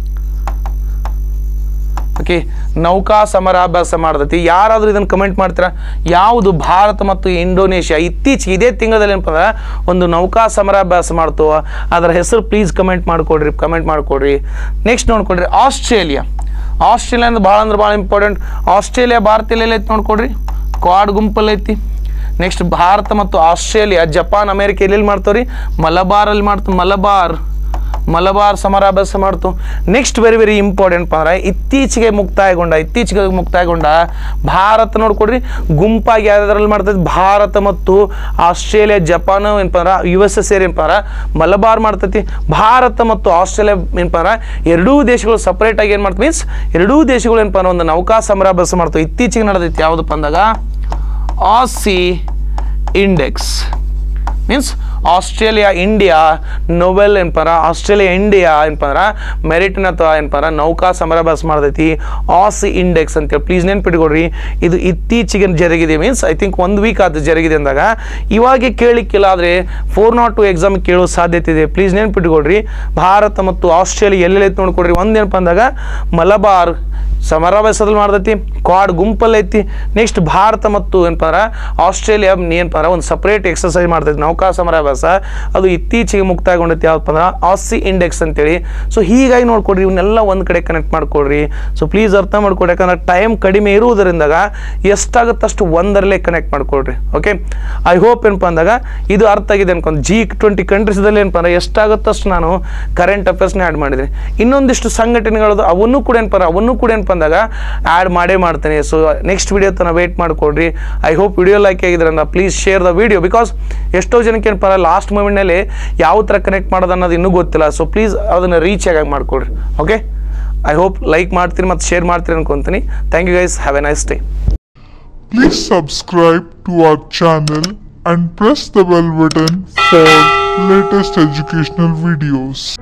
ಓಕೆ ನೌಕಾ ಸಮರಾಭ್ಯಾಸ ಮಾಡ್ತೈತಿ ಯಾರಾದರೂ ಇದನ್ನು ಕಮೆಂಟ್ ಮಾಡ್ತೀರಾ ಯಾವುದು ಭಾರತ ಮತ್ತು ಇಂಡೋನೇಷ್ಯಾ ಇತ್ತೀಚೆಗೆ ಇದೇ ತಿಂಗಳಲ್ಲಿ ಏನಪ್ಪ ಅಂದ್ರೆ ಒಂದು ನೌಕಾ ಸಮರಾಭ್ಯಾಸ ಮಾಡ್ತು ಅದರ ಹೆಸರು ಪ್ಲೀಸ್ ಕಮೆಂಟ್ ಮಾಡಿಕೊಡ್ರಿ ಕಮೆಂಟ್ ಮಾಡಿಕೊಡ್ರಿ ನೆಕ್ಸ್ಟ್ ನೋಡ್ಕೊಡ್ರಿ ಆಸ್ಟ್ರೇಲಿಯಾ ಆಸ್ಟ್ರೇಲಿಯಾ ಅಂದ್ರೆ ಭಾಳ ಅಂದ್ರೆ ಭಾಳ ಇಂಪಾರ್ಟೆಂಟ್ ಆಸ್ಟ್ರೇಲಿಯಾ ಭಾರತ ಎಲ್ಲೆಲ್ಲ ಐತಿ ನೋಡ್ಕೊಡ್ರಿ ಕ್ವಾಡ್ ಗುಂಪಲ್ಲಿ ಐತಿ ನೆಕ್ಸ್ಟ್ ಭಾರತ ಮತ್ತು ಆಸ್ಟ್ರೇಲಿಯಾ ಜಪಾನ್ ಅಮೇರಿಕ ಎಲ್ಲೆಲ್ಲಿ ಮಾಡ್ತಾವ್ರಿ ಮಲಬಾರಲ್ಲಿ ಮಾಡ್ತು ಮಲಬಾರ್ ಮಲಬಾರ್ ಸಮರಾಭ್ಯಾಸ ಮಾಡ್ತು ನೆಕ್ಸ್ಟ್ ವೆರಿ ವೆರಿ ಇಂಪಾರ್ಟೆಂಟ್ ಅಂದ್ರೆ ಇತ್ತೀಚೆಗೆ ಮುಕ್ತಾಯಗೊಂಡ ಇತ್ತೀಚೆಗೆ ಮುಕ್ತಾಯಗೊಂಡ ಭಾರತ ನೋಡ್ಕೊಡ್ರಿ ಗುಂಪಾಗಿ ಯಾವ್ದ್ರಲ್ಲಿ ಮಾಡ್ತೈತಿ ಭಾರತ ಮತ್ತು ಆಸ್ಟ್ರೇಲಿಯಾ ಜಪಾನ್ ಏನಪ್ಪ ಅಂದ್ರೆ ಯು ಎಸ್ ಎಸ್ ಏನಪ್ಪ ಅಂದ್ರೆ ಮಲಬಾರ್ ಮಾಡ್ತೈತಿ ಭಾರತ ಮತ್ತು ಆಸ್ಟ್ರೇಲಿಯಾ ಏನಪ್ಪ ಅಂದ್ರೆ ಎರಡೂ ದೇಶಗಳು ಸಪ್ರೇಟ್ ಆಗಿ ಏನು ಮಾಡ್ತೀವಿ ಮೀನ್ಸ್ ಎರಡೂ ದೇಶಗಳು ಏನಪ್ಪ ಅಂದ್ರೆ ಒಂದು ನೌಕಾ ಸಮರಾಭ್ಯಾಸ ಮಾಡ್ತಾವೆ ಇತ್ತೀಚೆಗೆ ನಡೆದೈತಿ ಯಾವುದಪ್ಪ ಅಂದಾಗ AUSINDEX means Australia India naval ಏನಪ್ಪಾರ ಆಸ್ಟ್ರೇಲಿಯಾ ಇಂಡಿಯಾ ಏನಪ್ಪಾರ ಮೆರಿಟ್ನ ಅಥವಾ ಏನಪ್ಪಾರ ನೌಕಾ ಸಮರಾಭ್ಯಾಸ ಮಾಡ್ತೈತಿ ಆಸ್ ಇಂಡೆಕ್ಸ್ ಅಂತೇಳಿ ಪ್ಲೀಸ್ ನೆನ್ಪಿಟ್ಕೊಡ್ರಿ ಇದು ಇತ್ತೀಚೆಗೆ ಜರುಗಿದೆ ಮೀನ್ಸ್ ಐ ಥಿಂಕ್ ಒಂದು ವೀಕ್ ಅದು ಜರುಗಿದೆ ಅಂದಾಗ ಇವಾಗೆ ಕೇಳಿಕ್ಕಿಲ್ಲ ಆದರೆ ಫೋರ್ ನಾಟ್ ಟು ಎಕ್ಸಾಮ್ ಕೇಳೋ ಸಾಧ್ಯತೆ ಇದೆ ಪ್ಲೀಸ್ ನೆನ್ಪಿಟ್ಕೊಡ್ರಿ ಭಾರತ ಮತ್ತು ಆಸ್ಟ್ರೇಲಿಯಾ ಎಲ್ಲೆಲ್ಲೈತೆ ನೋಡ್ಕೊಡ್ರಿ ಒಂದು ಏನಪ್ಪ ಅಂದಾಗ ಮಲಬಾರ್ ಸಮರಾಭ್ಯಾಸದಲ್ಲಿ ಮಾಡ್ತೈತಿ ಕ್ವಾಡ್ ಗುಂಪಲ್ಲಿ ಐತಿ ನೆಕ್ಸ್ಟ್ ಭಾರತ ಮತ್ತು ಏನಪ್ಪ ಅಂದ್ರೆ ಆಸ್ಟ್ರೇಲಿಯಾ ಏನಪ್ಪ ಅಂದ್ರೆ ಒಂದು ಸಪ್ರೇಟ್ ಎಕ್ಸರ್ಸೈಸ್ ಮಾಡ್ತೈತಿ ನೌಕಾ ಸಮರಾಭ್ಯಾಸ ಅದು ಇತ್ತೀಚೆಗೆ ಮುಕ್ತಾಯಗೊಂಡೈತಿ ಯಾವಪ್ಪ ಅಂದ್ರೆ ಆಸಿ ಇಂಡೆಕ್ಸ್ ಅಂತೇಳಿ ಸೊ ಹೀಗಾಗಿ ನೋಡ್ಕೊಡ್ರಿ ಇವನ್ನೆಲ್ಲ ಒಂದು ಕಡೆ ಕನೆಕ್ಟ್ ಮಾಡ್ಕೊಡ್ರಿ ಸೊ ಪ್ಲೀಸ್ ಅರ್ಥ ಮಾಡ್ಕೊಡ್ರಿ ಯಾಕಂದ್ರೆ ಟೈಮ್ ಕಡಿಮೆ ಇರುವುದರಿಂದಾಗ ಎಷ್ಟಾಗುತ್ತಷ್ಟು ಒಂದರಲ್ಲೇ ಕನೆಕ್ಟ್ ಮಾಡ್ಕೊಡ್ರಿ ಓಕೆ ಐ ಹೋಪ್ ಏನಪ್ಪ ಅಂದಾಗ ಇದು ಅರ್ಥ ಆಗಿದೆ ಅನ್ಕೊಂಡು ಜಿ ಟ್ವೆಂಟಿ ಕಂಟ್ರೀಸ್ದಲ್ಲಿ ಏನಪ್ಪ ಅಂದ್ರೆ ಎಷ್ಟಾಗುತ್ತಷ್ಟು ನಾನು ಕರೆಂಟ್ ಅಫೇರ್ಸ್ನ ಆ್ಯಡ್ ಮಾಡಿದ್ದೀನಿ ಇನ್ನೊಂದಿಷ್ಟು ಸಂಘಟನೆಗಳದು ಅವನ್ನೂ ಕೂಡ ಏನಪ್ಪ ಅಂದ್ರೆ ಅವನ್ನೂ ಕೂಡ ಏನಪ್ಪ ಅಂದಾಗ ಆ್ಯಡ್ ಮಾಡೇ ಮಾಡ್ತೇನೆ ಸೊ ನೆಕ್ಸ್ಟ್ ವಿಡಿಯೋ ತನಕ ವೇಟ್ ಮಾಡ್ಕೊಡ್ರಿ ಐ ಹೋಪ್ ವಿಡಿಯೋ ಲೈಕ್ ಆಗಿದ್ರೆ ಅಂದ್ರೆ please share the video because ಎಷ್ಟೋ ಜನಕ್ಕೆ ಏನಪ್ಪ ಲಾಸ್ಟ್ ಮೂಮೆಂಟ್ನಲ್ಲಿ ಯಾವ ಥರ ಕನೆಕ್ಟ್ ಮಾಡೋದು ಅನ್ನೋದು ಇನ್ನೂ ಗೊತ್ತಿಲ್ಲ ಸೊ ಪ್ಲೀಸ್ ಅದನ್ನು ರೀಚ್ ಆಗಿ ಮಾಡ್ಕೊಡ್ರಿ ಓಕೆ ಐ ಹೋಪ್ ಲೈಕ್ ಮಾಡ್ತೀನಿ ಮತ್ತು ಶೇರ್ ಮಾಡ್ತೀನಿ ಅನ್ಕೊತೀನಿ thank you guys have a nice day Please subscribe to our channel and press the bell button for latest educational videos.